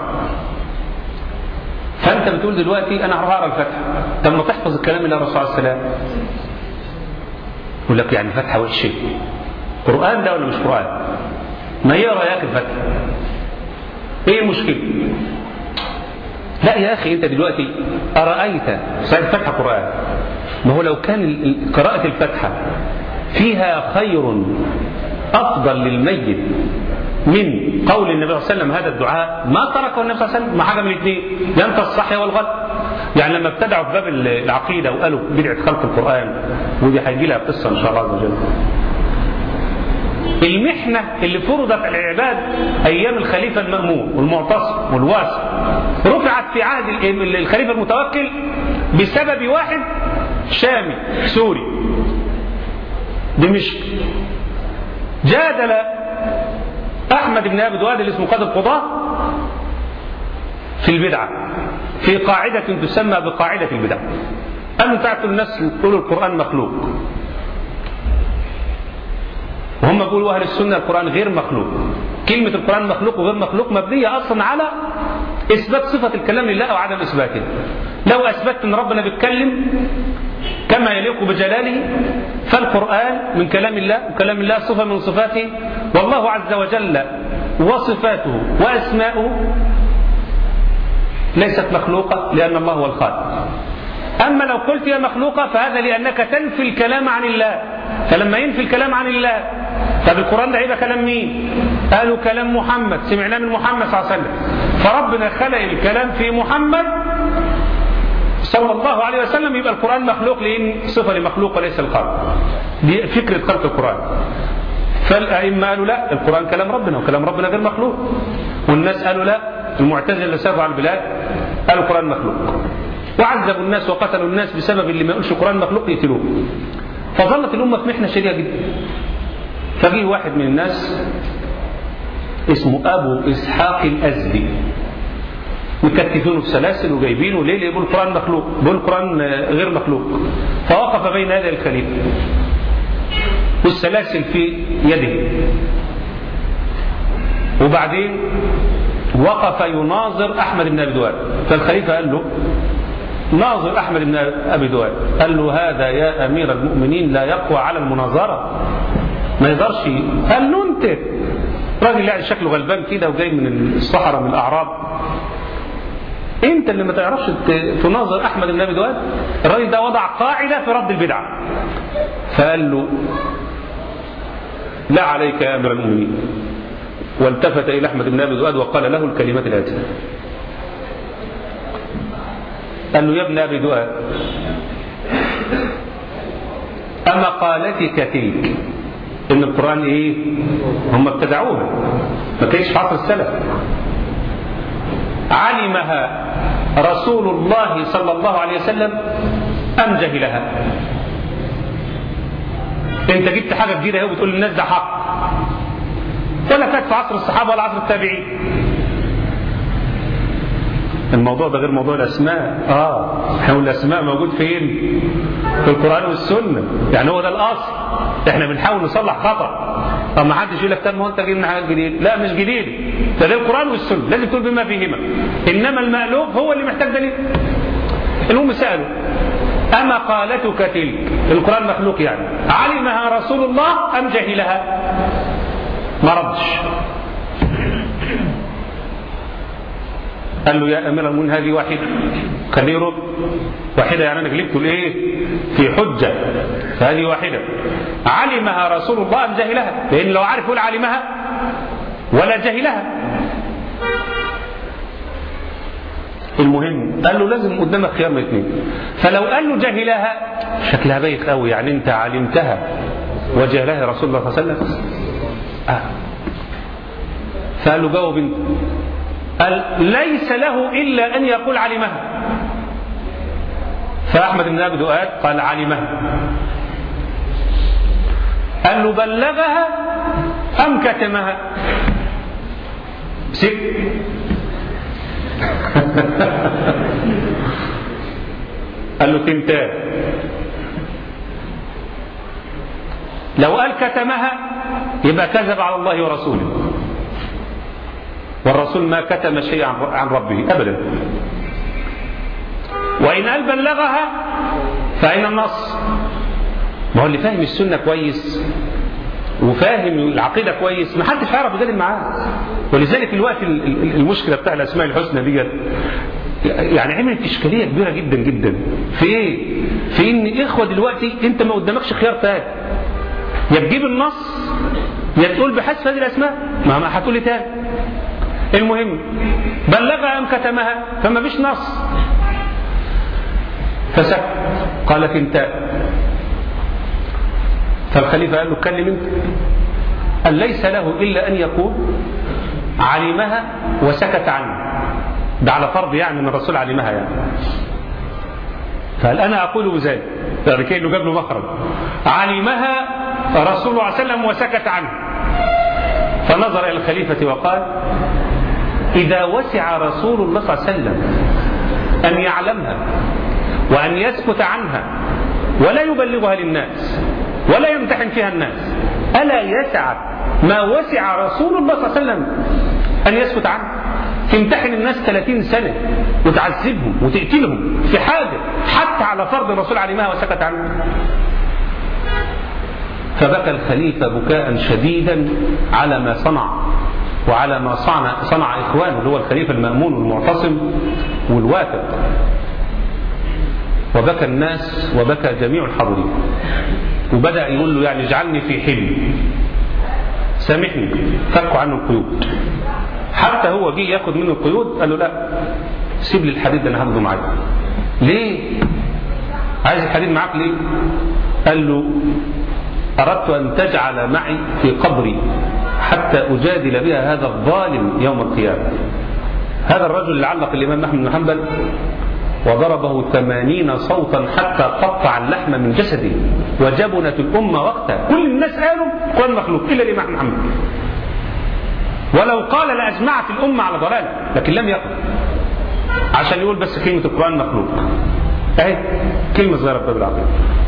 فانت بتقول دلوقتي انا هروح اقرا الفاتحه طب ما تحفظ الكلام اللي الرسول عليه السلام يقول لك يعني فتحه وحشه قران ده ولا مش قران ما هي رايك الفتحه ايه المشكله لا يا اخي انت دلوقتي ارايت صحيح الفتحه قران ما هو لو كان قراءه الفتحه فيها خير افضل للميت من قول النبي صلى الله عليه وسلم هذا الدعاء ما تركه النبي صلى الله عليه وسلم ما حاجه من الاثنين ينفى الصح والغلط يعني لما ابتدعوا في باب العقيده وقالوا بدعه خلق القران ودي هيجي لها قصه ان شاء الله عز وجل المحنة اللي فرضت على العباد أيام الخليفة المأمون والمعتصم والواسع رفعت في عهد الخليفة المتوكل بسبب واحد شامي سوري دمشق جادل أحمد بن أبي دواد اللي اسمه قاضي القضاة في البدعة في قاعدة تسمى بقاعدة البدع أن تعتوا الناس يقولوا القرآن مخلوق وهم بيقولوا أهل السنة القرآن غير مخلوق كلمة القرآن مخلوق وغير مخلوق مبنية أصلا على إثبات صفة الكلام لله أو عدم إثباته لو أثبتت أن ربنا بيتكلم كما يليق بجلاله فالقرآن من كلام الله وكلام الله صفة من صفاته والله عز وجل وصفاته وأسماؤه ليست مخلوقة لأن الله هو الخالق أما لو قلت هي مخلوقة فهذا لأنك تنفي الكلام عن الله فلما ينفي الكلام عن الله طب القرآن ده هيبقى كلام مين؟ قالوا كلام محمد سمعناه من محمد صلى الله عليه وسلم فربنا خلق الكلام في محمد صلى الله عليه وسلم يبقى القرآن مخلوق لأن صفة لمخلوق وليس الخلق دي فكرة خلق القرآن فالأئمة قالوا لا القرآن كلام ربنا وكلام ربنا غير مخلوق والناس قالوا لا المعتزلة اللي سافروا على البلاد قالوا القرآن مخلوق وعذبوا الناس وقتلوا الناس بسبب اللي ما يقولش القرآن مخلوق يقتلوه فظلت الأمة في محنة شديدة جدا فجيه واحد من الناس اسمه أبو إسحاق الأزدي مكتفينه بسلاسل وجايبينه ليه؟ يقول القرآن مخلوق بيقول القرآن غير مخلوق فوقف بين يدي الخليفة والسلاسل في يده وبعدين وقف يناظر أحمد بن أبي دواد فالخليفة قال له ناظر أحمد بن أبي دواد قال له هذا يا أمير المؤمنين لا يقوى على المناظرة ما يقدرش قال له أنت راجل يعني شكله غلبان كده وجاي من الصحراء من الأعراب انت اللي ما تعرفش تناظر احمد بن ابي دواد الراجل ده وضع قاعده في رد البدعه فقال له لا عليك يا امير المؤمنين والتفت الى احمد بن ابي دواد وقال له الكلمات الاتيه قال له يا ابن ابي دواد اما قالتك تلك ان القران ايه هم ابتدعوها ما كانش في عصر السلف علمها رسول الله صلى الله عليه وسلم أم جهلها انت جبت حاجة جديدة اهو بتقول للناس ده حق ولا كانت في عصر الصحابة ولا عصر التابعين الموضوع ده غير موضوع الاسماء اه احنا الاسماء موجود فين في القران والسنه يعني هو ده الاصل احنا بنحاول نصلح خطا طب ما حدش يقول لك طب ما هو انت جايب لنا حاجات جديده لا مش جديد ده ده القران والسنه لازم تقول بما فيهما انما المالوف هو اللي محتاج دليل المهم سالوا أما قالتك تلك القرآن مخلوق يعني علمها رسول الله أم جهلها ما ردش قال له يا امير المؤمنين هذه واحده خليه يرد واحده يعني انا جلبته لايه؟ في حجه فهذه واحده علمها رسول الله ام جهلها؟ لان لو عارف يقول علمها ولا جهلها المهم قال له لازم قدامك خيار من اثنين فلو قال له جهلها شكلها بايخ قوي يعني انت علمتها وجهلها رسول الله صلى الله عليه وسلم آه. فقال له جاوب انت قال ليس له إلا أن يقول علمها فأحمد بن أبي دؤاد قال علمها قال له بلغها أم كتمها سك قال له تنتاه لو قال كتمها يبقى كذب على الله ورسوله والرسول ما كتم شيئا عن ربه ابدا وان قال بلغها فاين النص ما هو اللي فاهم السنه كويس وفاهم العقيده كويس ما حدش هيعرف يجادل معاه ولذلك الوقت المشكله بتاع الاسماء الحسنى دي يعني عملت اشكاليه كبيره جدا جدا في ايه؟ في ان اخوه دلوقتي انت ما قدامكش خيار تاني يا تجيب النص يا تقول بحذف هذه الاسماء ما ما هتقول لي تاني المهم بلغها ام كتمها فما فيش نص فسكت قالت انت فالخليفه قال له اتكلم انت قال ليس له الا ان يقول علمها وسكت عنه ده على فرض يعني ان الرسول علمها يعني فقال انا اقول بذلك يعني كانه جاب له مخرج علمها رسول الله صلى الله عليه وسلم وسكت عنه فنظر الى الخليفه وقال إذا وسع رسول الله صلى الله عليه وسلم أن يعلمها وأن يسكت عنها ولا يبلغها للناس ولا يمتحن فيها الناس ألا يسع ما وسع رسول الله صلى الله عليه وسلم أن يسكت عنه تمتحن الناس 30 سنة وتعذبهم وتقتلهم في حاجة حتى على فرض الرسول علمها وسكت عنه فبكى الخليفة بكاء شديدا على ما صنع وعلى ما صنع, صنع إخوانه اللي هو الخليفة المأمون والمعتصم والواثق وبكى الناس وبكى جميع الحاضرين وبدأ يقول له يعني اجعلني في حلم سامحني فكوا عنه القيود حتى هو جه ياخد منه القيود قال له لا سيب لي الحديد ده انا هاخده معايا ليه عايز الحديد معاك ليه قال له أردت أن تجعل معي في قبري حتى أجادل بها هذا الظالم يوم القيامة هذا الرجل اللي علق الإمام أحمد بن حنبل وضربه ثمانين صوتا حتى قطع اللحم من جسده وجبنت الأمة وقتها كل الناس قالوا قرآن مخلوق إلا الإمام محمد ولو قال لأجمعت الأمة على ضلالة لكن لم يقل عشان يقول بس كلمة القرآن مخلوق أهي كلمة صغيرة باب العقيدة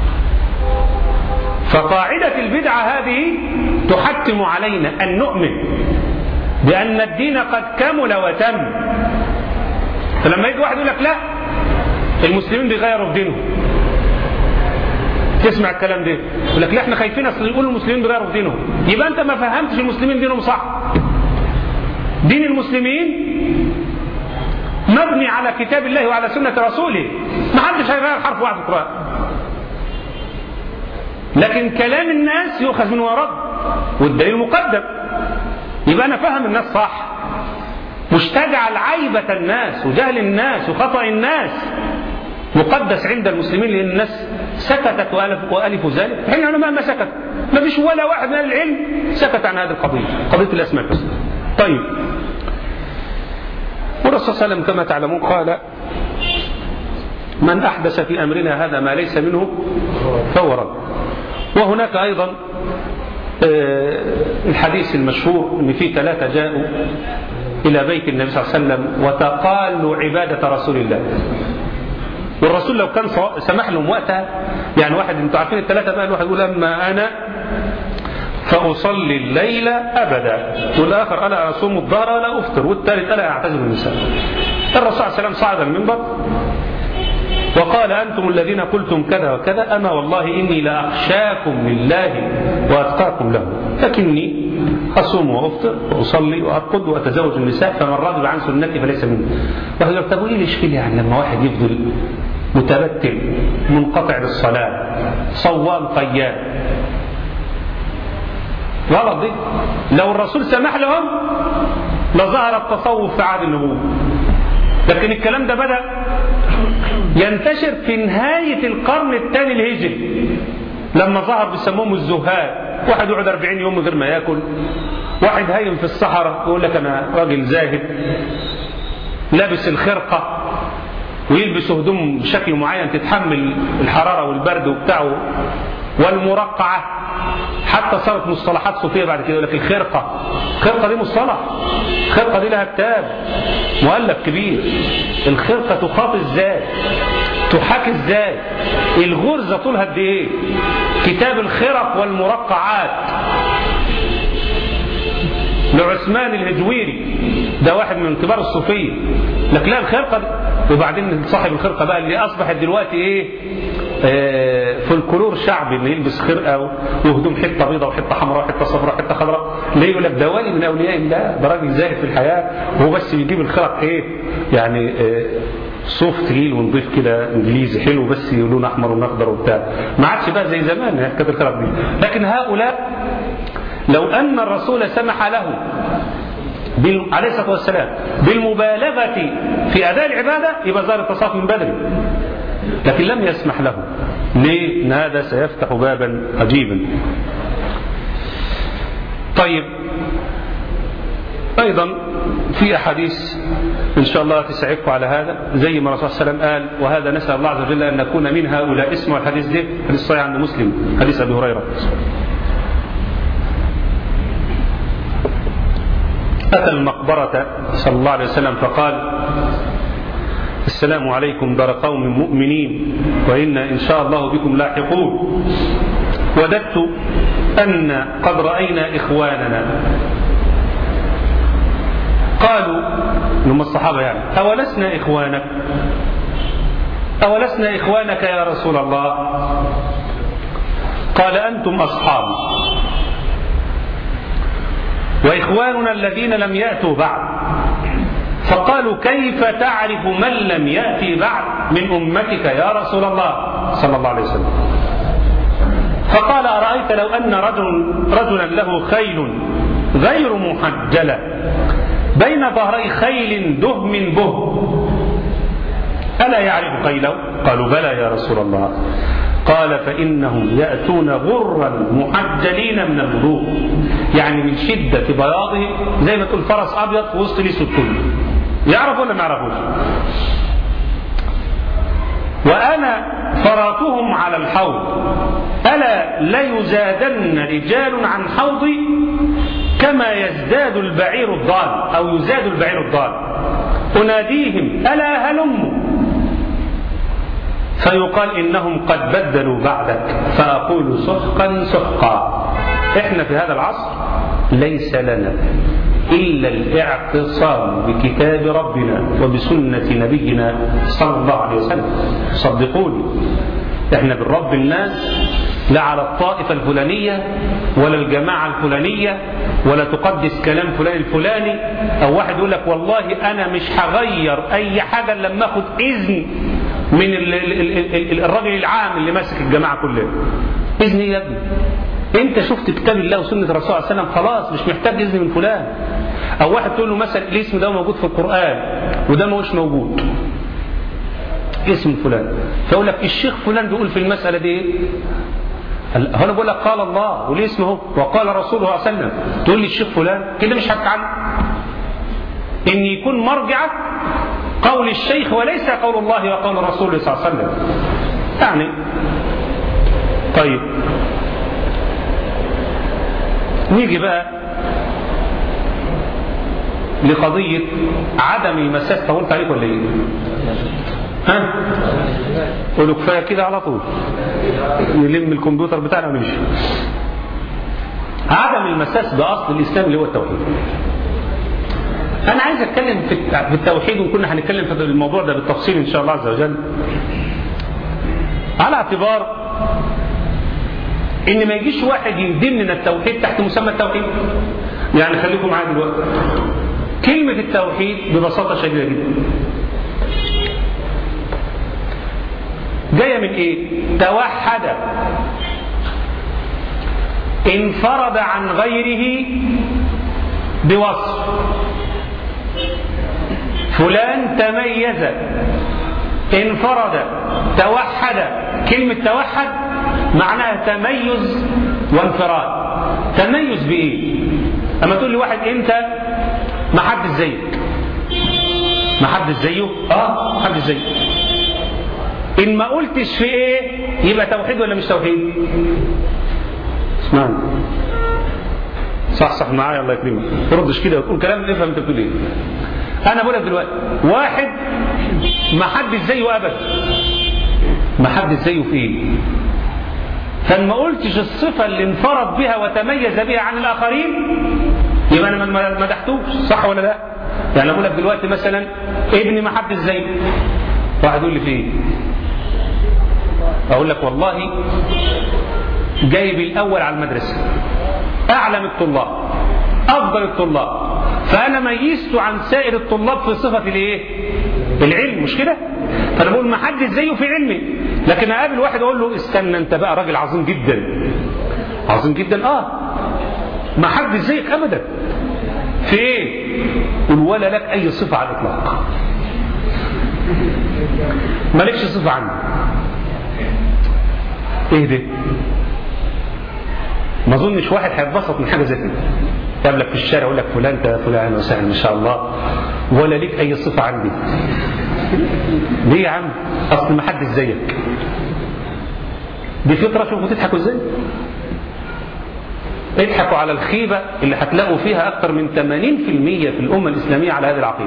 فقاعدة البدعة هذه تحتم علينا أن نؤمن بأن الدين قد كمل وتم فلما يجي واحد يقول لك لا المسلمين بيغيروا في دينهم تسمع الكلام ده يقول لك لا احنا خايفين اصل يقولوا المسلمين بيغيروا في دينهم يبقى انت ما فهمتش المسلمين دينهم صح دين المسلمين مبني على كتاب الله وعلى سنة رسوله ما حدش هيغير حرف واحد في القرآن لكن كلام الناس يؤخذ منه ورد والدليل مقدم يبقى انا فاهم الناس صح مش تجعل عيبة الناس وجهل الناس وخطأ الناس مقدس عند المسلمين لأن الناس سكتت وألف وألفوا ذلك حين العلماء ما سكت ما فيش ولا واحد من العلم سكت عن هذه القضية قضية الأسماء الحسنى طيب والرسول صلى الله عليه وسلم كما تعلمون قال من أحدث في أمرنا هذا ما ليس منه فهو رد وهناك أيضا الحديث المشهور ان في ثلاثه جاءوا الى بيت النبي صلى الله عليه وسلم وتقالوا عباده رسول الله والرسول لو كان سمح لهم وقتها يعني واحد انتوا عارفين الثلاثه بقى الواحد يقول اما انا فاصلي الليل ابدا والاخر الا اصوم الظهر ولا افطر والثالث الا اعتزل النساء الرسول صلى الله عليه وسلم صعد المنبر وقال أنتم الذين قلتم كذا وكذا أما والله إني لأخشاكم لله وأتقاكم له لكني أصوم وأفطر وأصلي وأرقد وأتزوج النساء فمن رغب عن سنتي فليس مني واحد يقول طب وإيه الإشكال يعني لما واحد يفضل متبتل منقطع بالصلاة صوام قيام غلط دي لو الرسول سمح لهم لظهر التصوف في عهد النبوة لكن الكلام ده بدأ ينتشر في نهاية القرن الثاني الهجري لما ظهر بيسموهم الزهاد واحد يقعد 40 يوم من غير ما ياكل واحد هايم في الصحراء يقول لك انا راجل زاهد لابس الخرقه ويلبس هدوم بشكل معين تتحمل الحراره والبرد وبتاعه والمرقعه حتى صارت مصطلحات صوفيه بعد كده يقول لك الخرقه الخرقه دي مصطلح الخرقه دي لها كتاب مؤلف كبير الخرقه تخاط ازاي تحاك ازاي الغرزه طولها قد ايه كتاب الخرق والمرقعات لعثمان الهجويري ده واحد من كبار الصوفيه لك لا الخرقه دي. وبعدين صاحب الخرقه بقى اللي اصبحت دلوقتي ايه آه فولكلور شعبي اللي يلبس خرقه وهدوم حته بيضاء وحته حمراء وحته صفراء وحته خضراء ليه يقول لك ده ولي من اولياء الله ده راجل زاهد في الحياه وهو بس بيجيب الخرق ايه يعني آه صوف تقيل ونضيف كده انجليزي حلو بس لون احمر ونخضر وبتاع ما عادش بقى زي زمان حكايه الخرق دي لكن هؤلاء لو ان الرسول سمح له بال... عليه الصلاه والسلام بالمبالغه في اداء العباده يبقى ظاهر التصاف من بدري لكن لم يسمح له ليه؟ إن هذا سيفتح بابا عجيبا طيب أيضا في أحاديث إن شاء الله تسعدكم على هذا زي ما الرسول صلى الله عليه وسلم قال وهذا نسأل الله عز وجل أن نكون من هؤلاء اسمه الحديث ده حديث صحيح عند مسلم حديث أبي هريرة أتى المقبرة صلى الله عليه وسلم فقال السلام عليكم دار قوم مؤمنين وإنا إن شاء الله بكم لاحقون وددت أن قد رأينا إخواننا قالوا هم الصحابة يعني أولسنا إخوانك أولسنا إخوانك يا رسول الله قال أنتم أصحابي وإخواننا الذين لم يأتوا بعد فقالوا كيف تعرف من لم يأتي بعد من أمتك يا رسول الله صلى الله عليه وسلم فقال أرأيت لو أن رجل رجلا له خيل غير محجلة بين ظهري خيل دهم به ألا يعرف خيله قالوا بلى يا رسول الله قال فإنهم يأتون غرا محجلين من الوضوء يعني من شدة بياضهم زي ما تقول فرس أبيض في وسط الأسود كله يعرف ولا ما يعرفوش وأنا فراتهم على الحوض ألا ليزادن رجال عن حوضي كما يزداد البعير الضال أو يزاد البعير الضال أناديهم ألا هلموا فيقال إنهم قد بدلوا بعدك فأقول سحقا سحقا إحنا في هذا العصر ليس لنا إلا الاعتصام بكتاب ربنا وبسنة نبينا صلى الله عليه وسلم صدقوني احنا بنربي الناس لا على الطائفة الفلانية ولا الجماعة الفلانية ولا تقدس كلام فلان الفلاني أو واحد يقول لك والله أنا مش هغير أي حاجة لما أخد إذن من ال ال ال ال الراجل العام اللي ماسك الجماعة كلها إذن إيه يا ابني انت شفت كتاب الله وسنه الرسول صلى الله عليه وسلم خلاص مش محتاج اذن من فلان او واحد تقول له مثلا الاسم ده موجود في القران وده ما هوش موجود اسم فلان فيقول لك الشيخ فلان بيقول في المساله دي ايه هنا بقول لك قال الله والاسم اهو وقال رسوله صلى الله عليه وسلم تقول لي الشيخ فلان كده مش حق عنه ان يكون مرجعك قول الشيخ وليس قول الله وقول رسوله صلى الله عليه وسلم يعني طيب نيجي بقى لقضية عدم المساس طولت عليك ولا ايه؟ ها؟ قولوا كفاية كده على طول نلم الكمبيوتر بتاعنا ونمشي عدم المساس ده أصل الإسلام اللي هو التوحيد أنا عايز أتكلم في التوحيد وكنا هنتكلم في الموضوع ده بالتفصيل إن شاء الله عز وجل على اعتبار ان ما يجيش واحد يندم لنا التوحيد تحت مسمى التوحيد يعني خليكم معايا دلوقتي كلمة التوحيد ببساطة شديدة جدا جاية من ايه توحد انفرد عن غيره بوصف فلان تميز انفرد توحد كلمة توحد معناها تميز وانفراد تميز بايه اما تقول لي واحد انت ما حد زيك ما حد زيه اه ما حد زيه ان ما قلتش في ايه يبقى توحيد ولا مش توحيد اسمعني صح صح معايا الله يكرمك تردش كده وتقول كلام نفهم انت بتقول ايه انا بقول لك دلوقتي واحد ما حد زيه ابدا ما حد زيه في ايه فما قلتش الصفة اللي انفرد بها وتميز بها عن الآخرين يبقى أنا ما مدحتوش صح ولا لا؟ يعني أقول لك دلوقتي مثلا ابني ما حدش زيه واحد يقول لي في ايه؟ أقول لك والله جايب الأول على المدرسة أعلم الطلاب أفضل الطلاب فأنا ميزته عن سائر الطلاب في صفة الإيه؟ العلم مش كده؟ فأنا بقول ما حدش زيه في علمي لكن اقابل واحد اقول له استنى انت بقى راجل عظيم جدا عظيم جدا اه ما حد زيك ابدا في ايه قل ولا لك اي صفه على الاطلاق مالكش صفه عني ايه ده ما اظنش واحد هيتبسط من حاجه زي كده يقابلك في الشارع يقول لك فلان انت فلان وسهلا ما شاء الله ولا ليك اي صفه عندي ليه يا عم اصل ما حدش زيك دي فطره شوفوا تضحكوا ازاي اضحكوا على الخيبه اللي هتلاقوا فيها اكثر من 80% في الامه الاسلاميه على هذه العقيده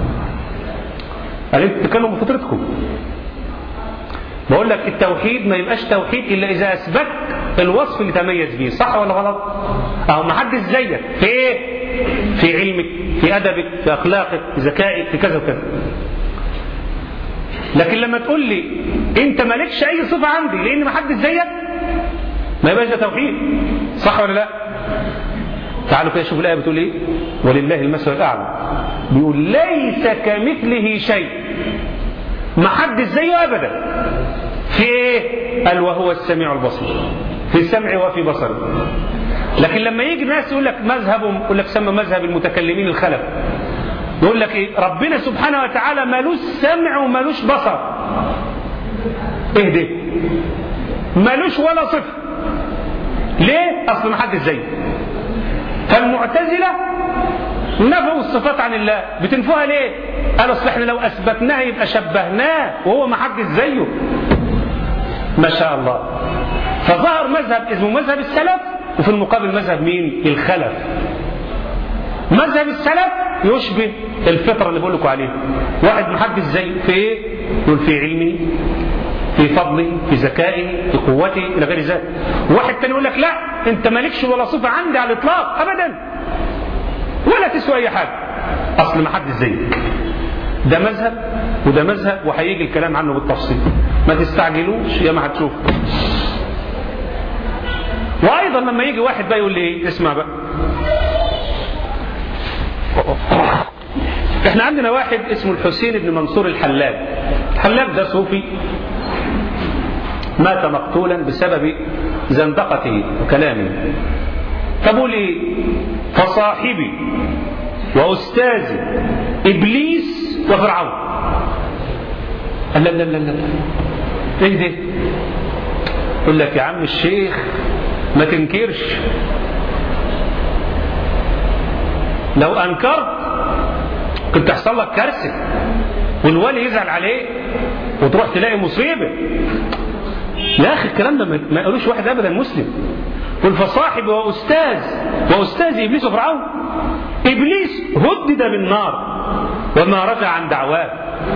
يعني تتكلموا بفطرتكم بقول لك التوحيد ما يبقاش توحيد الا اذا اثبت الوصف اللي تميز بيه صح ولا غلط اهو ما حدش زيك في ايه في علمك في ادبك في اخلاقك في ذكائك في كذا وكذا لكن لما تقول لي انت مالكش اي صفه عندي لان ما حدش زيك ما يبقاش ده توحيد صح ولا لا تعالوا كده شوفوا الايه بتقول ايه ولله المثل الاعلى بيقول ليس كمثله شيء ما حدش زيه ابدا في ايه قال وهو السميع البصير في سمعه وفي بصره لكن لما يجي ناس يقول لك مذهب يقول لك سمى مذهب المتكلمين الخلف يقول لك ايه ربنا سبحانه وتعالى ملوش سمع وملوش بصر ايه ده ملوش ولا صفر ليه اصل ما حد زيه فالمعتزله نفوا الصفات عن الله بتنفوها ليه قالوا اصل احنا لو اثبتناها يبقى شبهناه وهو ما حد زيه ما شاء الله فظهر مذهب اسمه مذهب السلف وفي المقابل مذهب مين الخلف مذهب السلف يشبه الفطرة اللي بقول لكم عليها واحد محدث زي في ايه يقول في علمه في فضله في ذكائه في قوته الى غير ذلك واحد تاني يقول لك لا انت مالكش ولا صفة عندي على الاطلاق ابدا ولا تسوى اي حاجة اصل ما حدش زيك ده مذهب وده مذهب وهيجي الكلام عنه بالتفصيل ما تستعجلوش يا ما هتشوف وايضا لما يجي واحد بقى يقول لي ايه اسمع بقى احنا عندنا واحد اسمه الحسين بن منصور الحلاب الحلاب ده صوفي مات مقتولا بسبب زندقته وكلامه فبقول ايه فصاحبي واستاذي ابليس وفرعون قال لا لا لا لا ايه ده يقول لك يا عم الشيخ ما تنكرش لو انكرت كنت تحصل لك كارثه والولي يزعل عليه وتروح تلاقي مصيبه يا اخي الكلام ده ما يقولوش واحد ابدا مسلم قل فصاحب واستاذ واستاذ ابليس وفرعون ابليس هدد بالنار وما رجع عن دعواه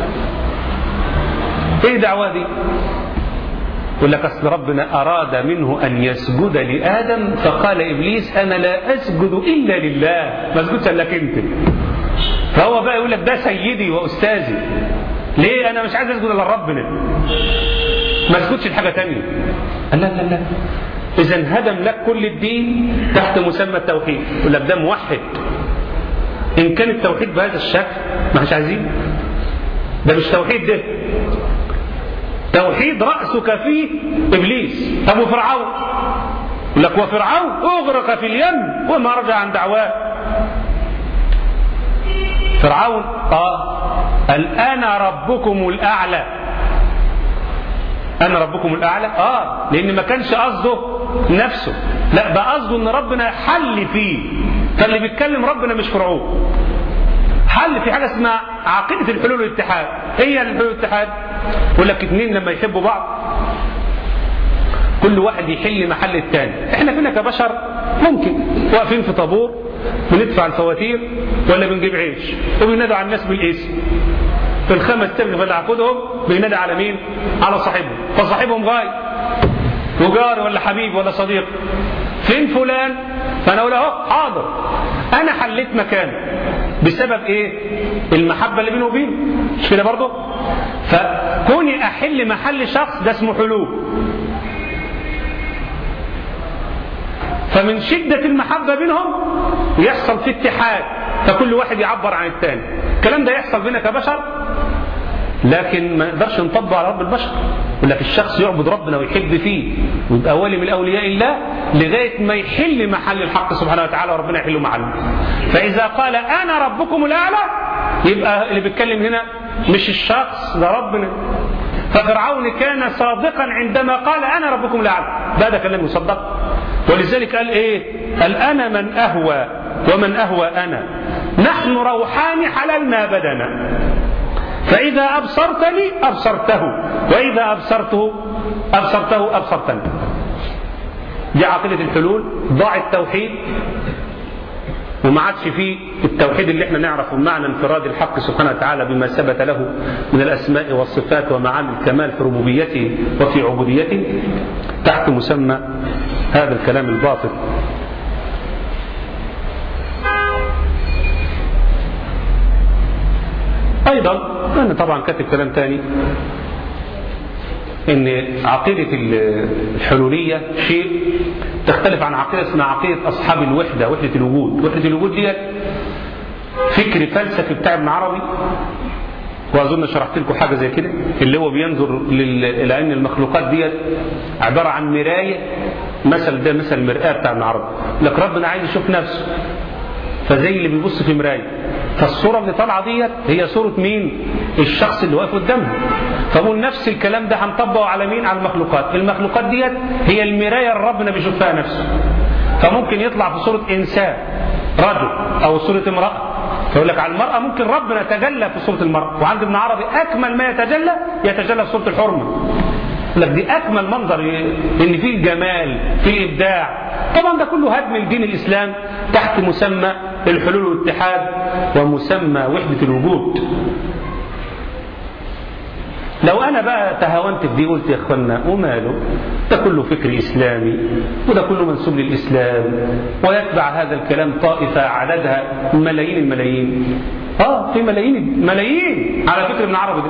ايه دعواه دي يقول لك اصل ربنا اراد منه ان يسجد لادم فقال ابليس انا لا اسجد الا لله ما اسجدش الا لك انت فهو بقى يقول لك ده سيدي واستاذي ليه انا مش عايز اسجد الا لربنا ما اسجدش لحاجه تانية لا لا لا اذا هدم لك كل الدين تحت مسمى التوحيد يقول لك ده موحد ان كان التوحيد بهذا الشكل ما مش عايزين ده مش توحيد ده توحيد رأسك فيه إبليس طب وفرعون يقول لك وفرعون أغرق في اليم وما رجع عن دعواه فرعون آه قال أنا ربكم الأعلى أنا ربكم الأعلى آه لأن ما كانش قصده نفسه لا بقى قصده إن ربنا حل فيه فاللي بيتكلم ربنا مش فرعون حل في حاجة اسمها عقيدة الحلول والاتحاد هي الحلول والاتحاد يقول لك اثنين لما يحبوا بعض كل واحد يحل محل الثاني احنا فينا كبشر ممكن واقفين في طابور بندفع الفواتير ولا بنجيب عيش وبينادوا على الناس بالاسم في الخمس تبغي اللي عقودهم بينادى على مين؟ على صاحبهم فصاحبهم غايب وجار ولا حبيب ولا صديق فين فلان؟ فانا اقول اهو حاضر انا حليت مكانه بسبب ايه؟ المحبه اللي بينه وبينه مش كده برضه؟ فكوني احل محل شخص ده اسمه حلول فمن شدة المحبة بينهم يحصل في اتحاد فكل واحد يعبر عن الثاني الكلام ده يحصل بينا كبشر لكن ما نقدرش نطبقه على رب البشر يقول لك الشخص يعبد ربنا ويحب فيه ويبقى ولي من اولياء الله لغايه ما يحل محل الحق سبحانه وتعالى وربنا يحل محله فاذا قال انا ربكم الاعلى يبقى اللي بيتكلم هنا مش الشخص ده ربنا ففرعون كان صادقا عندما قال انا ربكم الاعلى ده ده كلام مصدق ولذلك قال ايه قال انا من اهوى ومن اهوى انا نحن روحان حللنا بدنا فإذا أبصرتني أبصرته وإذا أبصرته أبصرته أبصرتني دي عقيدة الحلول ضاع التوحيد وما عادش فيه التوحيد اللي احنا نعرفه معنى انفراد الحق سبحانه وتعالى بما ثبت له من الاسماء والصفات ومعاني الكمال في ربوبيته وفي عبوديته تحت مسمى هذا الكلام الباطل ايضا انا طبعا كاتب كلام تاني ان عقيدة الحلولية شيء تختلف عن عقيدة اسمها عقيدة اصحاب الوحدة وحدة الوجود وحدة الوجود ديت فكر فلسفي بتاع ابن عربي واظن شرحت لكم حاجه زي كده اللي هو بينظر لل... الى ان المخلوقات ديت عباره عن مرايه مثل ده مثل المرآة بتاع ابن عربي لك ربنا عايز يشوف نفسه فزي اللي بيبص في مراية فالصورة اللي طالعة ديت هي صورة مين؟ الشخص اللي واقف قدامها فبقول نفس الكلام ده هنطبقه على مين؟ على المخلوقات المخلوقات ديت هي المراية اللي ربنا بيشوف فيها نفسه فممكن يطلع في صورة إنسان رجل أو صورة امرأة فيقول لك على المرأة ممكن ربنا يتجلى في صورة المرأة وعند ابن عربي أكمل ما يتجلى يتجلى في صورة الحرمة لك دي أكمل منظر إن فيه الجمال فيه الإبداع طبعا ده كله هدم الدين الإسلام تحت مسمى الحلول والاتحاد ومسمى وحدة الوجود لو انا بقى تهاونت في دي قلت يا اخوانا وماله ده كله فكر اسلامي وده كله منسوب للاسلام ويتبع هذا الكلام طائفه عددها ملايين الملايين اه في ملايين ملايين على فكر ابن عربي ده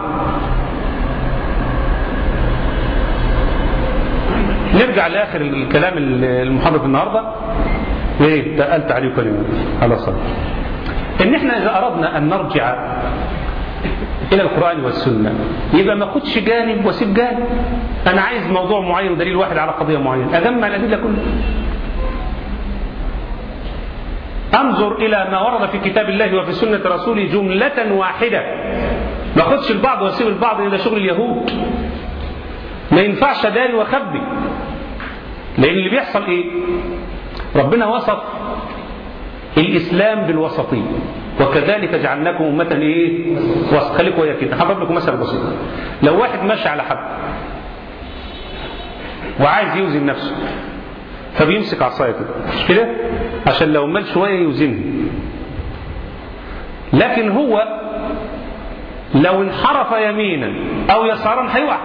نرجع لاخر الكلام المحاضره النهارده ايه تقلت عليه كلمه على صدر ان احنا اذا اردنا ان نرجع الى القران والسنه يبقى ما اخدش جانب واسيب جانب انا عايز موضوع معين دليل واحد على قضيه معينه اجمع الادله كلها انظر الى ما ورد في كتاب الله وفي سنه رسوله جمله واحده ما اخدش البعض واسيب البعض الى شغل اليهود ما ينفعش داري واخبي لان اللي بيحصل ايه ربنا وصف الاسلام بالوسطيه وكذلك جعلناكم أمة إيه؟ وسط خليكم ويا كده هضرب لكم مثل بسيط لو واحد ماشي على حد وعايز يوزن نفسه فبيمسك عصاية كده مش كده؟ عشان لو مال شوية يوزنه لكن هو لو انحرف يمينا أو يسارا هيقع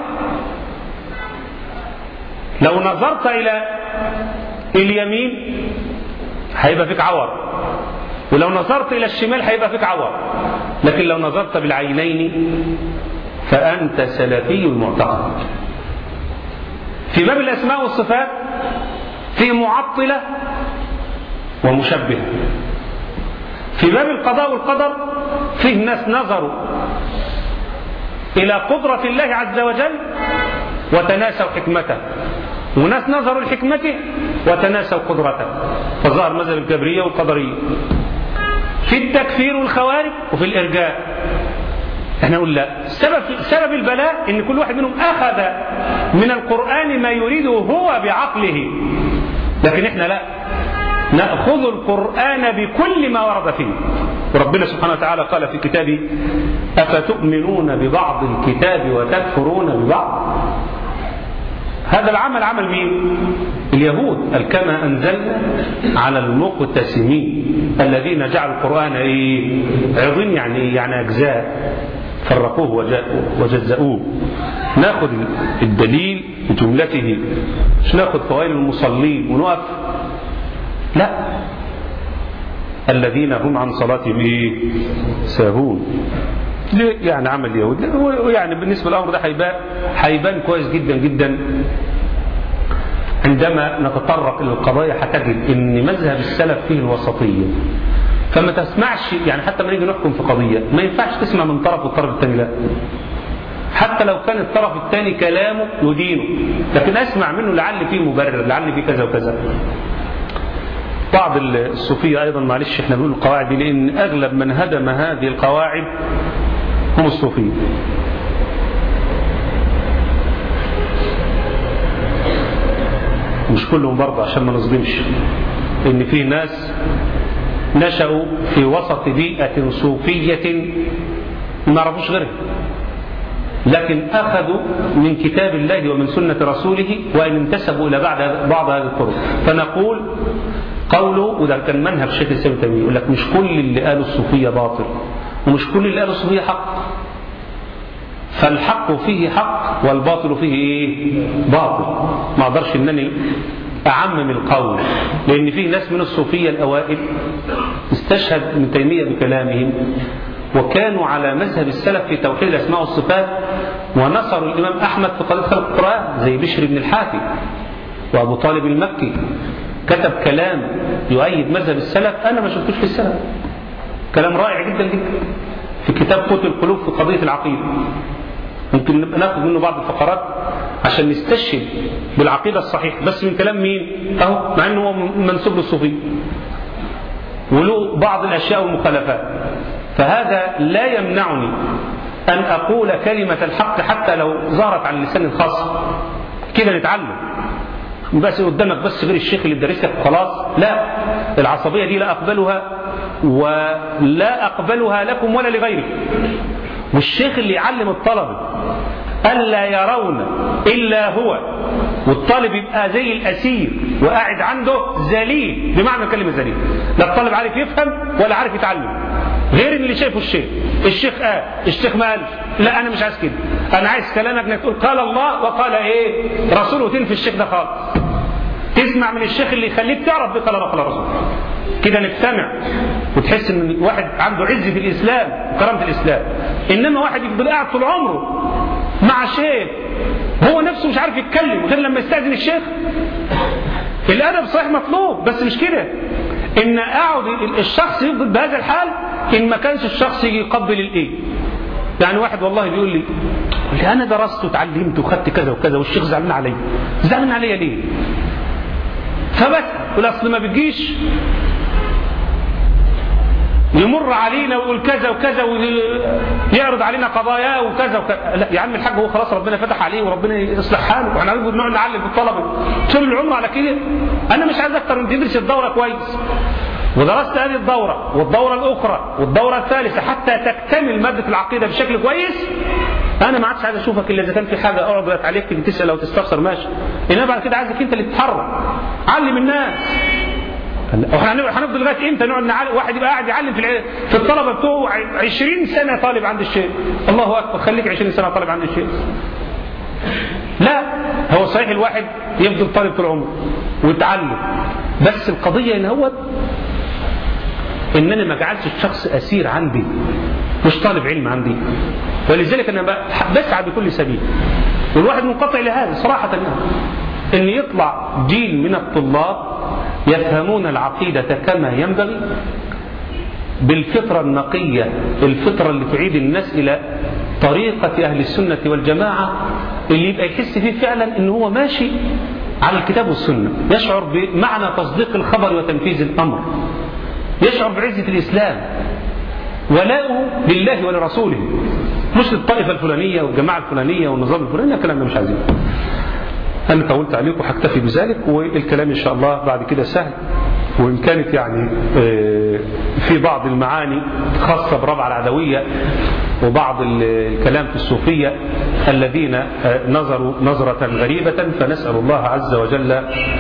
لو نظرت إلى اليمين هيبقى فيك عور ولو نظرت إلى الشمال هيبقى فيك عور لكن لو نظرت بالعينين فأنت سلفي المعتقد في باب الأسماء والصفات في معطلة ومشبهة في باب القضاء والقدر فيه ناس نظروا إلى قدرة الله عز وجل وتناسوا حكمته وناس نظروا لحكمته وتناسوا قدرته فظهر مذهب الجبرية والقدرية في التكفير والخوارج وفي الإرجاء احنا نقول لا سبب سبب البلاء ان كل واحد منهم اخذ من القران ما يريده هو بعقله لكن احنا لا ناخذ القران بكل ما ورد فيه وربنا سبحانه وتعالى قال في كتابه افتؤمنون ببعض الكتاب وتكفرون ببعض هذا العمل عمل مين اليهود قال كما انزلنا على المقتسمين الذين جعلوا القران ايه عظيم يعني ايه يعني اجزاء فرقوه وجزأوه ناخذ الدليل بجملته مش ناخذ فوائد المصلين ونقف لا الذين هم عن صلاتهم ايه ساهون يعني عمل اليهود ويعني بالنسبه للامر ده هيبان هيبان كويس جدا جدا عندما نتطرق الى القضايا هتجد ان مذهب السلف فيه الوسطيه فما تسمعش يعني حتى ما نيجي نحكم في قضيه ما ينفعش تسمع من طرف والطرف الثاني لا حتى لو كان الطرف الثاني كلامه يدينه لكن اسمع منه لعل فيه مبرر لعل فيه كذا وكذا بعض الصوفية أيضا معلش احنا بنقول القواعد دي لأن أغلب من هدم هذه القواعد هم الصوفية مش كلهم برضه عشان ما نظلمش ان في ناس نشأوا في وسط بيئة صوفية ما يعرفوش غيرها لكن أخذوا من كتاب الله ومن سنة رسوله وإن انتسبوا إلى بعض بعض هذه الطرق فنقول قوله وده كان منهج شيخ الإسلام تيمية يقول لك مش كل اللي قالوا الصوفية باطل ومش كل اللي قالوا الصوفية حق فالحق فيه حق والباطل فيه ايه باطل ما اقدرش انني اعمم القول لان في ناس من الصوفيه الاوائل استشهد ابن تيميه بكلامهم وكانوا على مذهب السلف في توحيد الاسماء والصفات ونصروا الامام احمد في قضيه خلق القران زي بشر بن الحافي وابو طالب المكي كتب كلام يؤيد مذهب السلف انا ما شفتوش في السلف كلام رائع جدا جدا في كتاب قوت القلوب في قضيه العقيده ممكن نبقى ناخذ منه بعض الفقرات عشان نستشهد بالعقيدة الصحيحة بس من كلام مين أهو مع أنه هو منسوب للصوفية وله بعض الأشياء والمخالفات فهذا لا يمنعني أن أقول كلمة الحق حتى لو ظهرت عن لسان الخاص كده نتعلم بس قدامك بس غير الشيخ اللي بدرس لك خلاص لا العصبية دي لا أقبلها ولا أقبلها لكم ولا لغيركم والشيخ اللي يعلم الطلبة ألا يرون إلا هو والطالب يبقى زي الأسير وقاعد عنده ذليل بمعنى كلمة ذليل لا الطالب عارف يفهم ولا عارف يتعلم غير اللي شايفه الشيخ الشيخ قال آه. الشيخ ما قالش لا انا مش عايز كده انا عايز كلامك انك تقول قال الله وقال ايه رسوله تنفي الشيخ ده خالص تسمع من الشيخ اللي يخليك تعرف بقال الله قال رسول كده نجتمع وتحس ان واحد عنده عزه الاسلام وكرامه الاسلام انما واحد يفضل قاعد طول عمره مع شيخ هو نفسه مش عارف يتكلم غير لما يستاذن الشيخ الادب صحيح مطلوب بس مش كده ان اقعد الشخص يفضل بهذا الحال ان ما كانش الشخص يجي يقبل الايه يعني واحد والله بيقول لي لي انا درست وتعلمت وخدت كذا وكذا والشيخ زعلان عليا زعلان عليا ليه فبس والاصل ما بتجيش يمر علينا ويقول كذا وكذا ويعرض علينا قضايا وكذا وكذا لا يا عم الحاج هو خلاص ربنا فتح عليه وربنا يصلح حاله واحنا نقعد نعلم في الطلبه طول العمر على كده انا مش عايز اكتر من تدرس الدوره كويس ودرست هذه الدورة والدورة الأخرى والدورة الثالثة حتى تكتمل مادة العقيدة بشكل كويس أنا ما عادش عايز أشوفك إلا إذا كان في حاجة أعرضت عليك تيجي تسأل أو تستفسر ماشي إنما بعد كده عايزك أنت اللي تتحرك علم الناس احنا هنفضل لغايه امتى نقعد نعلم واحد يبقى قاعد يعلم في العلم في الطلبه بتوعه 20 سنه طالب عند الشيخ الله اكبر خليك 20 سنه طالب عند الشيخ لا هو صحيح الواحد يفضل طالب طول عمره ويتعلم بس القضيه ان هو ان انا ما اجعلش الشخص اسير عندي مش طالب علم عندي ولذلك انا بسعى بكل سبيل والواحد منقطع لهذا صراحه يعني ان يطلع جيل من الطلاب يفهمون العقيده كما ينبغي بالفطره النقيه الفطره اللي تعيد الناس الى طريقه اهل السنه والجماعه اللي يبقى يحس فيه فعلا ان هو ماشي على الكتاب والسنه يشعر بمعنى تصديق الخبر وتنفيذ الامر يشعر بعزة الإسلام ولاؤه لله ولرسوله مش للطائفة الفلانية والجماعة الفلانية والنظام الفلاني الكلام ده مش عايزينه أنا طولت عليكم وهكتفي بذلك والكلام إن شاء الله بعد كده سهل وإن كانت يعني في بعض المعاني خاصة بربع العدوية وبعض الكلام في الصوفية الذين نظروا نظرة غريبة فنسأل الله عز وجل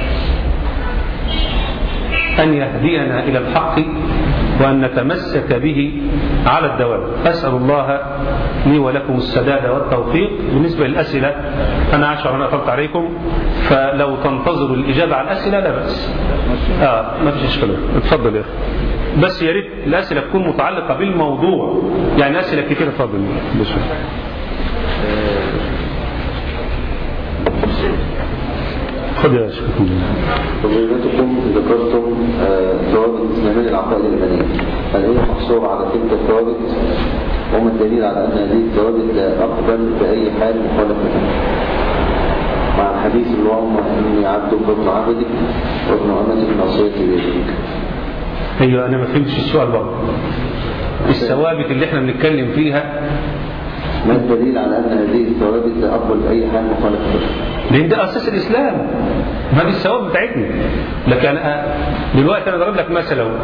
أن يهدينا إلى الحق وأن نتمسك به على الدوام أسأل الله لي ولكم السداد والتوفيق بالنسبة للأسئلة أنا عشر أنا أطلت عليكم فلو تنتظروا الإجابة على الأسئلة لا بأس آه ما فيش إشكال اتفضل يا أخي بس يا ريت الأسئلة تكون متعلقة بالموضوع يعني أسئلة كتير اتفضل بسم خذ يا شيخ فضيلتكم ذكرتم ثوابت الاسلاميه للعقائد الايمانيه هل هي محصوره على تلك الثوابت وما الدليل على ان هذه الثوابت لا اقبل باي حال مخالفه مع الحديث اللهم اني عبدك وابن عبدك وابن امتك ناصيتي بيدك ايوه انا ما فهمتش السؤال برضه الثوابت اللي احنا بنتكلم فيها ما الدليل على ان هذه الثوابت لا اقبل باي حال مخالفه لان ده اساس الاسلام ما دي الثواب بتاعتنا لكن أنا دلوقتي انا ضرب لك مثل اهو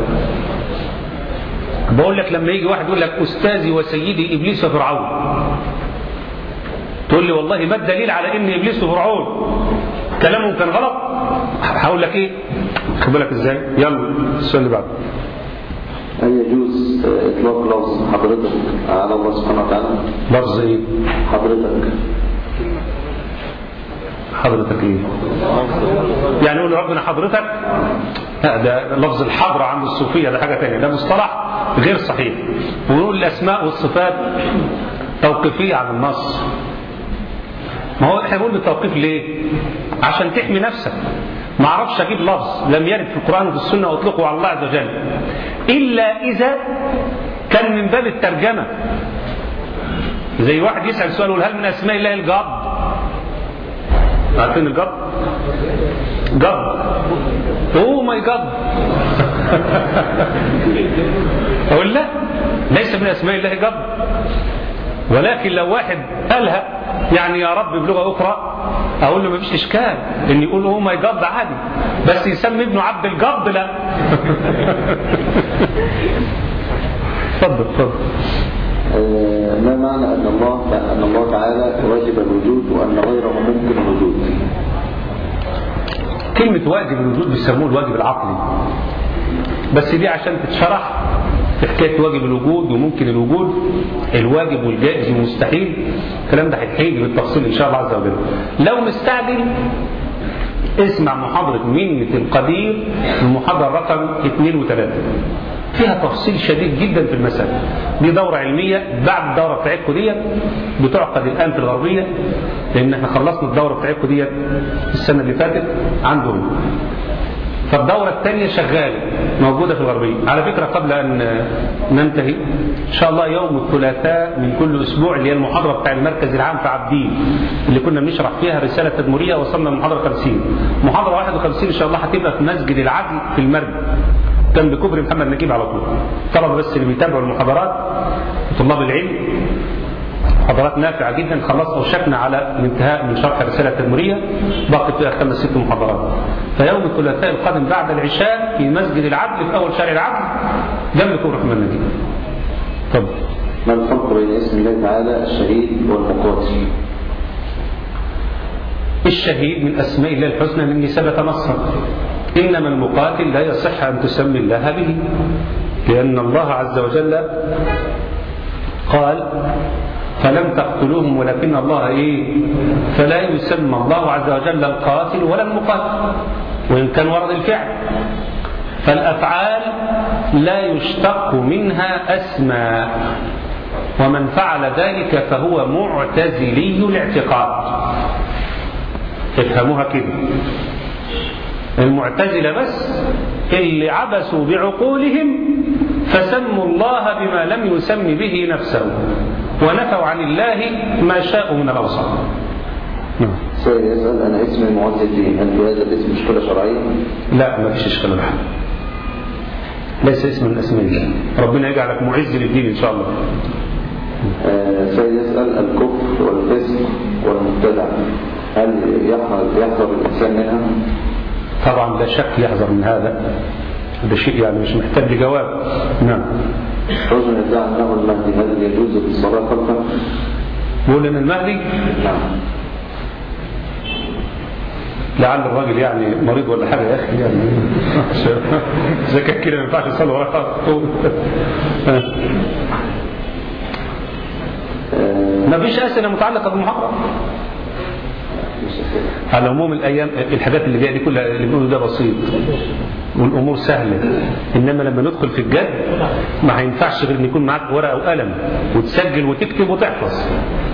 بقول لك لما يجي واحد يقول لك استاذي وسيدي ابليس وفرعون تقول لي والله ما الدليل على ان ابليس وفرعون كلامهم كان غلط هقول لك ايه خد بالك ازاي يلا السؤال اللي بعده هل يجوز اطلاق لفظ حضرتك على الله سبحانه وتعالى لفظ ايه حضرتك حضرتك ايه يعني يقول ربنا حضرتك لا ده لفظ الحضرة عند الصوفية ده حاجة تانية ده مصطلح غير صحيح ونقول الأسماء والصفات توقيفية عن النص ما هو احنا بنقول بالتوقيف ليه عشان تحمي نفسك ما اعرفش اجيب لفظ لم يرد في القرآن وفي السنة واطلقه على الله عز وجل إلا إذا كان من باب الترجمة زي واحد يسأل سؤال يقول هل من أسماء الله الجاب عارفين الجد جد اوه ماي جد اقول لا ليس من اسماء الله جد ولكن لو واحد قالها يعني يا رب بلغه اخرى اقول له مفيش اشكال ان يقول اوه ماي جاد عادي بس يسمي ابنه عبد الجد لا اتفضل اتفضل آه، ما معنى أن الله أن الله تعالى واجب الوجود وأن غيره ممكن الوجود كلمة واجب الوجود بيسموه الواجب العقلي بس دي عشان تتشرح في حكاية واجب الوجود وممكن الوجود الواجب والجائز والمستحيل الكلام ده هيتحيل بالتفصيل إن شاء الله عز وجل لو مستعجل اسمع محاضرة منة القدير المحاضرة رقم 2 و3 فيها تفصيل شديد جدا في المسألة دي دورة علمية بعد الدورة بتاعتكم ديت بتعقد الآن في الغربية لأن احنا خلصنا الدورة بتاعتكم ديت السنة اللي فاتت عندهم فالدورة الثانية شغالة موجودة في الغربية على فكرة قبل أن ننتهي إن شاء الله يوم الثلاثاء من كل أسبوع اللي هي المحاضرة بتاع المركز العام في عابدين اللي كنا بنشرح فيها رسالة تدمرية وصلنا للمحاضرة 50 محاضرة 51 إن شاء الله هتبقى في مسجد العدل في المرج جنب كوبري محمد نجيب على طول طلبة بس اللي بيتابعوا المحاضرات طلاب العلم محاضرات نافعة جدا خلصنا وشكنا على الانتهاء من شرح الرسالة التدمرية بقي فيها خمس ست محاضرات فيوم الثلاثاء القادم بعد العشاء في مسجد العدل في أول شارع العدل جنب كوبري محمد نجيب طب ما الفرق بين اسم الله تعالى الشهيد والمقاتل الشهيد من أسماء الله الحسنى مني ثبت نصا إنما المقاتل لا يصح أن تسمي الله به لأن الله عز وجل قال فلم تقتلوهم ولكن الله إيه فلا يسمى الله عز وجل القاتل ولا المقاتل وإن كان ورد الفعل فالأفعال لا يشتق منها أسماء ومن فعل ذلك فهو معتزلي الاعتقاد افهموها كده المعتزلة بس اللي عبسوا بعقولهم فسموا الله بما لم يسم به نفسه ونفوا عن الله ما شاءوا من الأوصاف نعم. سائل يسأل أنا اسمي معز الدين هل في هذا الاسم مشكلة شرعية؟ لا ما فيش اشكال ولا حاجه ليس اسم من اسماء الله ربنا يجعلك معز للدين ان شاء الله آه، سائل يسأل الكفر والفسق والمبتدع هل يحذر يحذر الإنسان منها؟ طبعا لا شك يحذر من هذا هذا شيء يعني مش محتاج لجواب نعم رجل يدعي أنه المهدي هل يجوز الصلاة خلفه؟ بيقول ان المهدي نعم لعل الراجل يعني مريض ولا حاجه يا اخي يعني اذا كان كده ما ينفعش يصلي وراه آه، ما فيش اسئله متعلقه بالمحاضره مش أسئلة. على العموم الايام الحاجات اللي جايه دي كلها اللي بنقوله ده بسيط والامور سهله انما لما ندخل في الجد ما هينفعش غير ان يكون معاك ورقه وقلم وتسجل وتكتب وتحفظ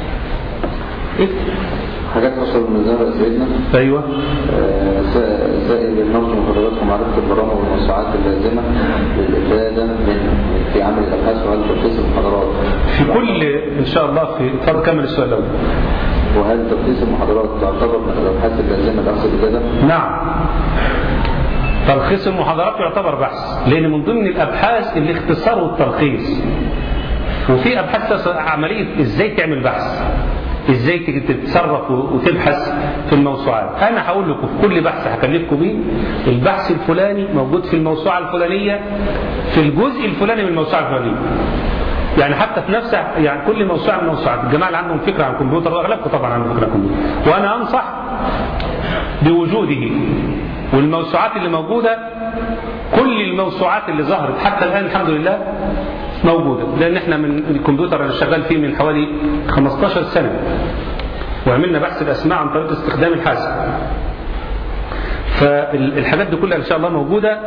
حاجات أصل من ذهب سيدنا ايوه آه، سا- سائل النظم وحضراتكم معرفة البرامج والموسوعات اللازمة للإفادة من في عمل الأبحاث وهل تلخيص المحاضرات في كل ان شاء الله في اتفضل كمل السؤال الاول وهل تلخيص المحاضرات تعتبر من الأبحاث اللازمة لأخذ الإفادة؟ نعم تلخيص المحاضرات يعتبر بحث لان من ضمن الابحاث الاختصار والتلخيص وفي ابحاث عمليه ازاي تعمل بحث ازاي تيجي تتصرف وتبحث في الموسوعات انا هقول لكم في كل بحث هكلفكم بيه البحث الفلاني موجود في الموسوعه الفلانيه في الجزء الفلاني من الموسوعه الفلانيه يعني حتى في نفس يعني كل موسوعه من الموسوعات الجماعه اللي عندهم فكره عن الكمبيوتر واغلبكم طبعا عندهم فكره عن الكمبيوتر وانا انصح بوجوده والموسوعات اللي موجوده كل الموسوعات اللي ظهرت حتى الان الحمد لله موجوده لان احنا من الكمبيوتر اللي شغال فيه من حوالي 15 سنه وعملنا بحث الاسماء عن طريق استخدام الحاسب فالحاجات دي كلها ان شاء الله موجوده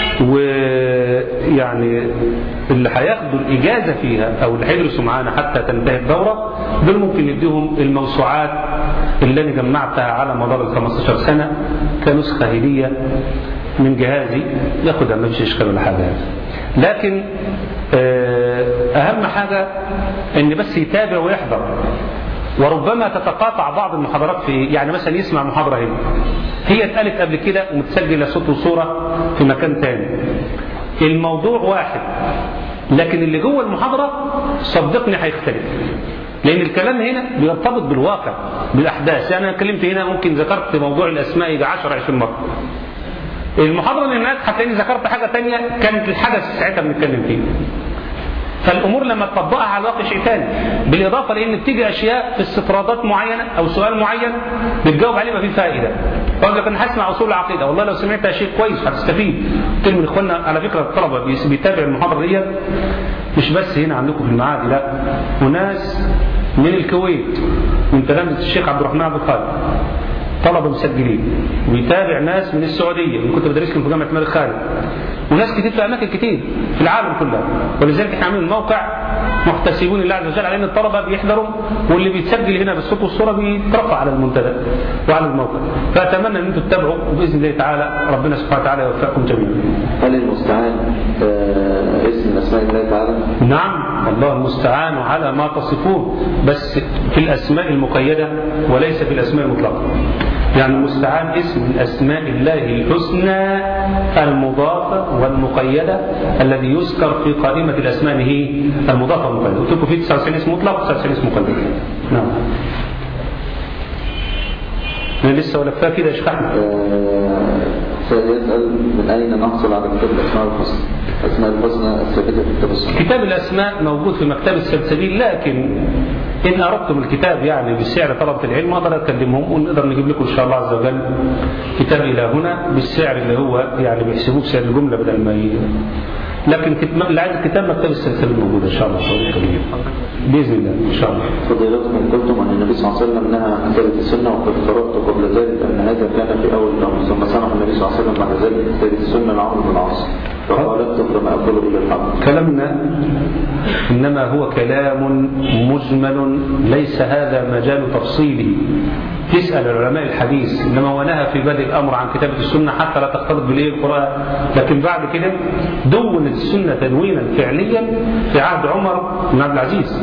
ويعني اللي هياخدوا الاجازه فيها او اللي هيدرسوا معانا حتى تنتهي الدوره دول ممكن نديهم الموسوعات اللي انا جمعتها على مدار ال 15 سنه كنسخه هديه من جهازي ياخدها ما فيش اشكال ولا حاجه لكن آه، اهم حاجه ان بس يتابع ويحضر وربما تتقاطع بعض المحاضرات في يعني مثلا يسمع محاضرة هنا هي اتقالت قبل كده ومتسجلة صوت وصورة في مكان تاني الموضوع واحد لكن اللي جوه المحاضرة صدقني هيختلف لأن الكلام هنا بيرتبط بالواقع بالأحداث يعني أنا اتكلمت هنا ممكن ذكرت موضوع الأسماء يجي 10 20 مرة المحاضرة اللي هناك هتلاقيني ذكرت حاجة تانية كانت الحدث ساعتها بنتكلم فيه فالامور لما تطبقها على الواقع شيء ثاني بالاضافه لان بتيجي اشياء في استطرادات معينه او سؤال معين بتجاوب عليه ما فيه فائده اقول لك انا هسمع اصول العقيده والله لو سمعتها شيء كويس هتستفيد قلت من اخواننا على فكره الطلبه بيتابع المحاضره دي مش بس هنا عندكم في المعادي لا وناس من الكويت من تلامذه الشيخ عبد الرحمن عبد الخالق طلبه مسجلين ويتابع ناس من السعوديه اللي كنت بدرس لهم في جامعه الملك خالد وناس كتير في اماكن كتير في العالم كله ولذلك احنا عاملين الموقع محتسبون الله عز وجل على ان الطلبه بيحضروا واللي بيتسجل هنا بالصوت والصوره بيترفع على المنتدى وعلى الموقع فاتمنى ان انتم تتابعوا وباذن الله تعالى ربنا سبحانه وتعالى يوفقكم جميعا. هل المستعان آه، اسم من اسماء الله تعالى؟ نعم الله المستعان على ما تصفون بس في الاسماء المقيده وليس في الاسماء المطلقه. يعني المستعان اسم من اسماء الله الحسنى المضافه والمقيده الذي يذكر في قائمه الاسماء هي المضافه والمقيده. قلت لكم في 99 اسم مطلق و99 اسم مقيد. نعم. انا لسه ولا كفايه كده يا شيخ احمد. آه، سائل يسأل من أين نحصل على كتاب الأسماء الحسنى؟ الأسماء الحسنى الثابتة في كتاب السنة. كتاب الأسماء موجود في مكتبة السلسبيل لكن إن أردتم الكتاب يعني بسعر طلبة العلم أقدر أكلمهم ونقدر نجيب لكم إن شاء الله عز وجل كتاب إلى هنا بالسعر اللي هو يعني بيحسبوه بسعر الجملة بدل ما ي... لكن كت- اللي عايز الكتاب مكتبة السلسبيل موجودة إن شاء الله بإذن الله إن شاء الله فضيلتكم قلتم أن النبي صلى الله عليه وسلم نهى عن كتابة السنة وقد قرأت قبل ذلك أن هذا كان في أول الأمر ثم سمح النبي صلى الله عليه وسلم بعد ذلك بكتابة السنة لعمرو بن العاص فقالت فما أقول إلى الحق. كلامنا إنما هو كلام مجمل ليس هذا مجال تفصيله تسأل علماء الحديث إنما هو نهى في بدء الأمر عن كتابة السنة حتى لا تختلط بالإيه القرآن لكن بعد كده دونت السنة تدوينا فعليا في عهد عمر بن عبد العزيز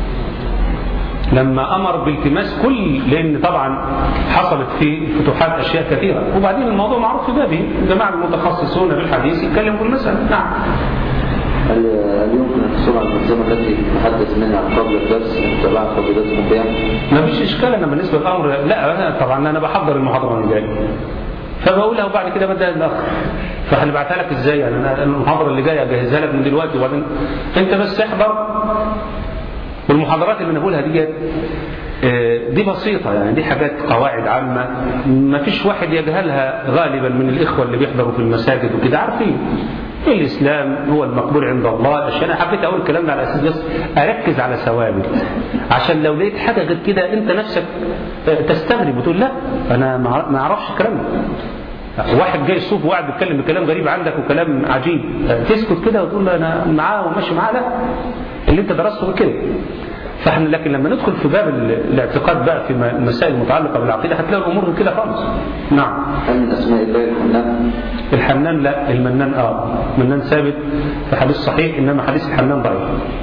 لما امر بالتماس كل لان طبعا حصلت في فتوحات اشياء كثيره وبعدين الموضوع معروف في بابه الجماعه المتخصصون بالحديث يتكلموا في المساله نعم هل هل يمكن الحصول على الملزمة التي تحدث منها قبل الدرس إن تبعت فضيلتكم بها؟ ما فيش اشكال انا بالنسبه للامر لا أنا طبعا انا بحضر المحاضره اللي جايه فبقولها وبعد كده بدأ الاخر فهنبعتها لك ازاي يعني انا المحاضره اللي جايه اجهزها لك من دلوقتي وبعدين انت بس احضر والمحاضرات اللي انا بقولها ديت آه، دي بسيطة يعني دي حاجات قواعد عامة ما فيش واحد يجهلها غالبا من الإخوة اللي بيحضروا في المساجد وكده عارفين الإسلام هو المقبول عند الله الأشياء أنا حبيت أقول الكلام ده على أساس بس أركز على ثوابت عشان لو لقيت حاجة غير كده أنت نفسك آه، تستغرب وتقول لا أنا ما ما أعرفش الكلام ده واحد جاي الصوف وقاعد بيتكلم بكلام غريب عندك وكلام عجيب تسكت كده وتقول له انا معاه وماشي معاه لا اللي انت درسته كده فاحنا لكن لما ندخل في باب ال- الاعتقاد بقى في م- المسائل المتعلقه بالعقيده هتلاقي الامور من كده خالص نعم هل من أسماء الله الحنان؟ الحنان لا المنان اه المنان ثابت في حديث صحيح انما حديث الحنان ضعيف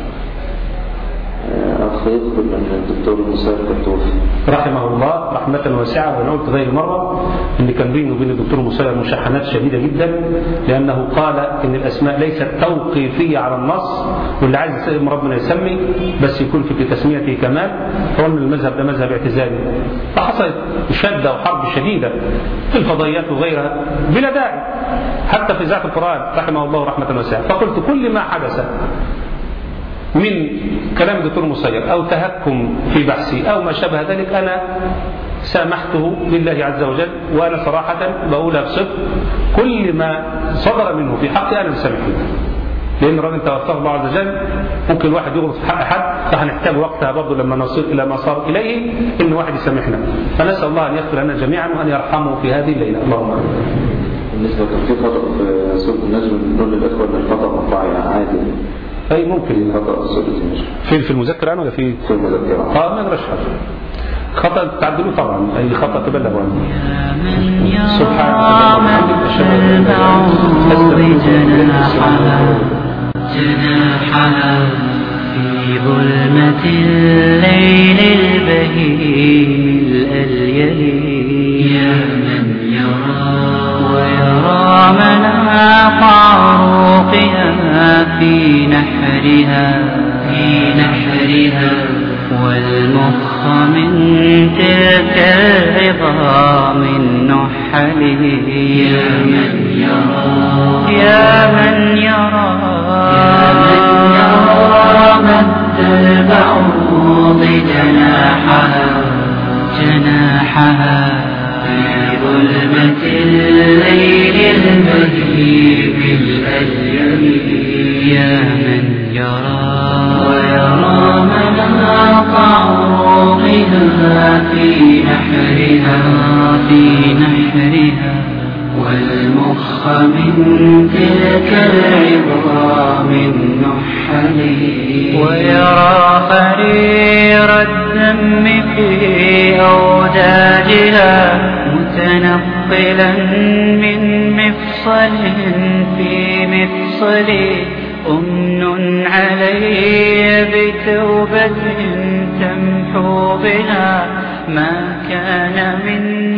آه، أخ يذكر أن الدكتور مسار قد توفي. رحمه الله رحمة واسعة وأنا قلت غير مرة إن كان بينه وبين الدكتور مسير مشاحنات شديدة جدا لأنه قال إن الأسماء ليست توقيفية على النص واللي عايز يسمي ربنا يسمي بس يكون في تسميته كمال فهو من المذهب ده مذهب اعتزالي فحصلت شدة وحرب شديدة في الفضائيات وغيرها بلا داعي حتى في ذات القرآن رحمه الله رحمة واسعة فقلت كل ما حدث من كلام الدكتور مسير أو تهكم في بحثي أو ما شابه ذلك أنا سامحته لله عز وجل وأنا صراحة بقولها بصدق كل ما صدر منه في حقي أنا مسامحه لأن الراجل توفاه الله عز وجل ممكن الواحد يغلط في حق حد فهنحتاج وقتها برضه لما نصل إلى ما صار إليه إن واحد يسامحنا فنسأل الله أن يغفر لنا جميعا وأن يرحمه في هذه الليلة اللهم آمين بالنسبة كان في خطأ في سورة النجم نقول للإخوة أن الخطأ مقطعي عادي. أي ممكن خطأ في سورة النجم في في المذكرة أنا ولا في في المذكرة. اه ما يجراش حاجه خطا تعدلوه طبعا اي خطا تبلغوا عنه من سبحانك يرى اللهم وبحمدك من أشهد أن لا إله إلا أنت البعوض أستغفرك وأتوب إليك. جناحها جناحها في ظلمة الليل البهيم الأليل يا من يرى ويرى مناط عروقها في نحرها في نحرها والمخ من تلك العظام النحل يا من يرى يا من يرى يا من يرى مد البعوض جناحها جناحها في ظلمة الليل المهيب الأليم يا من يرى ويرى مناط عروقها في نحرها في نحرها والمخ من تلك العظام النحل ويرى حرير الدم في أوداجها متنقلا من مفصل في مفصل أمن علي بتوبة تمحو بها ما كان من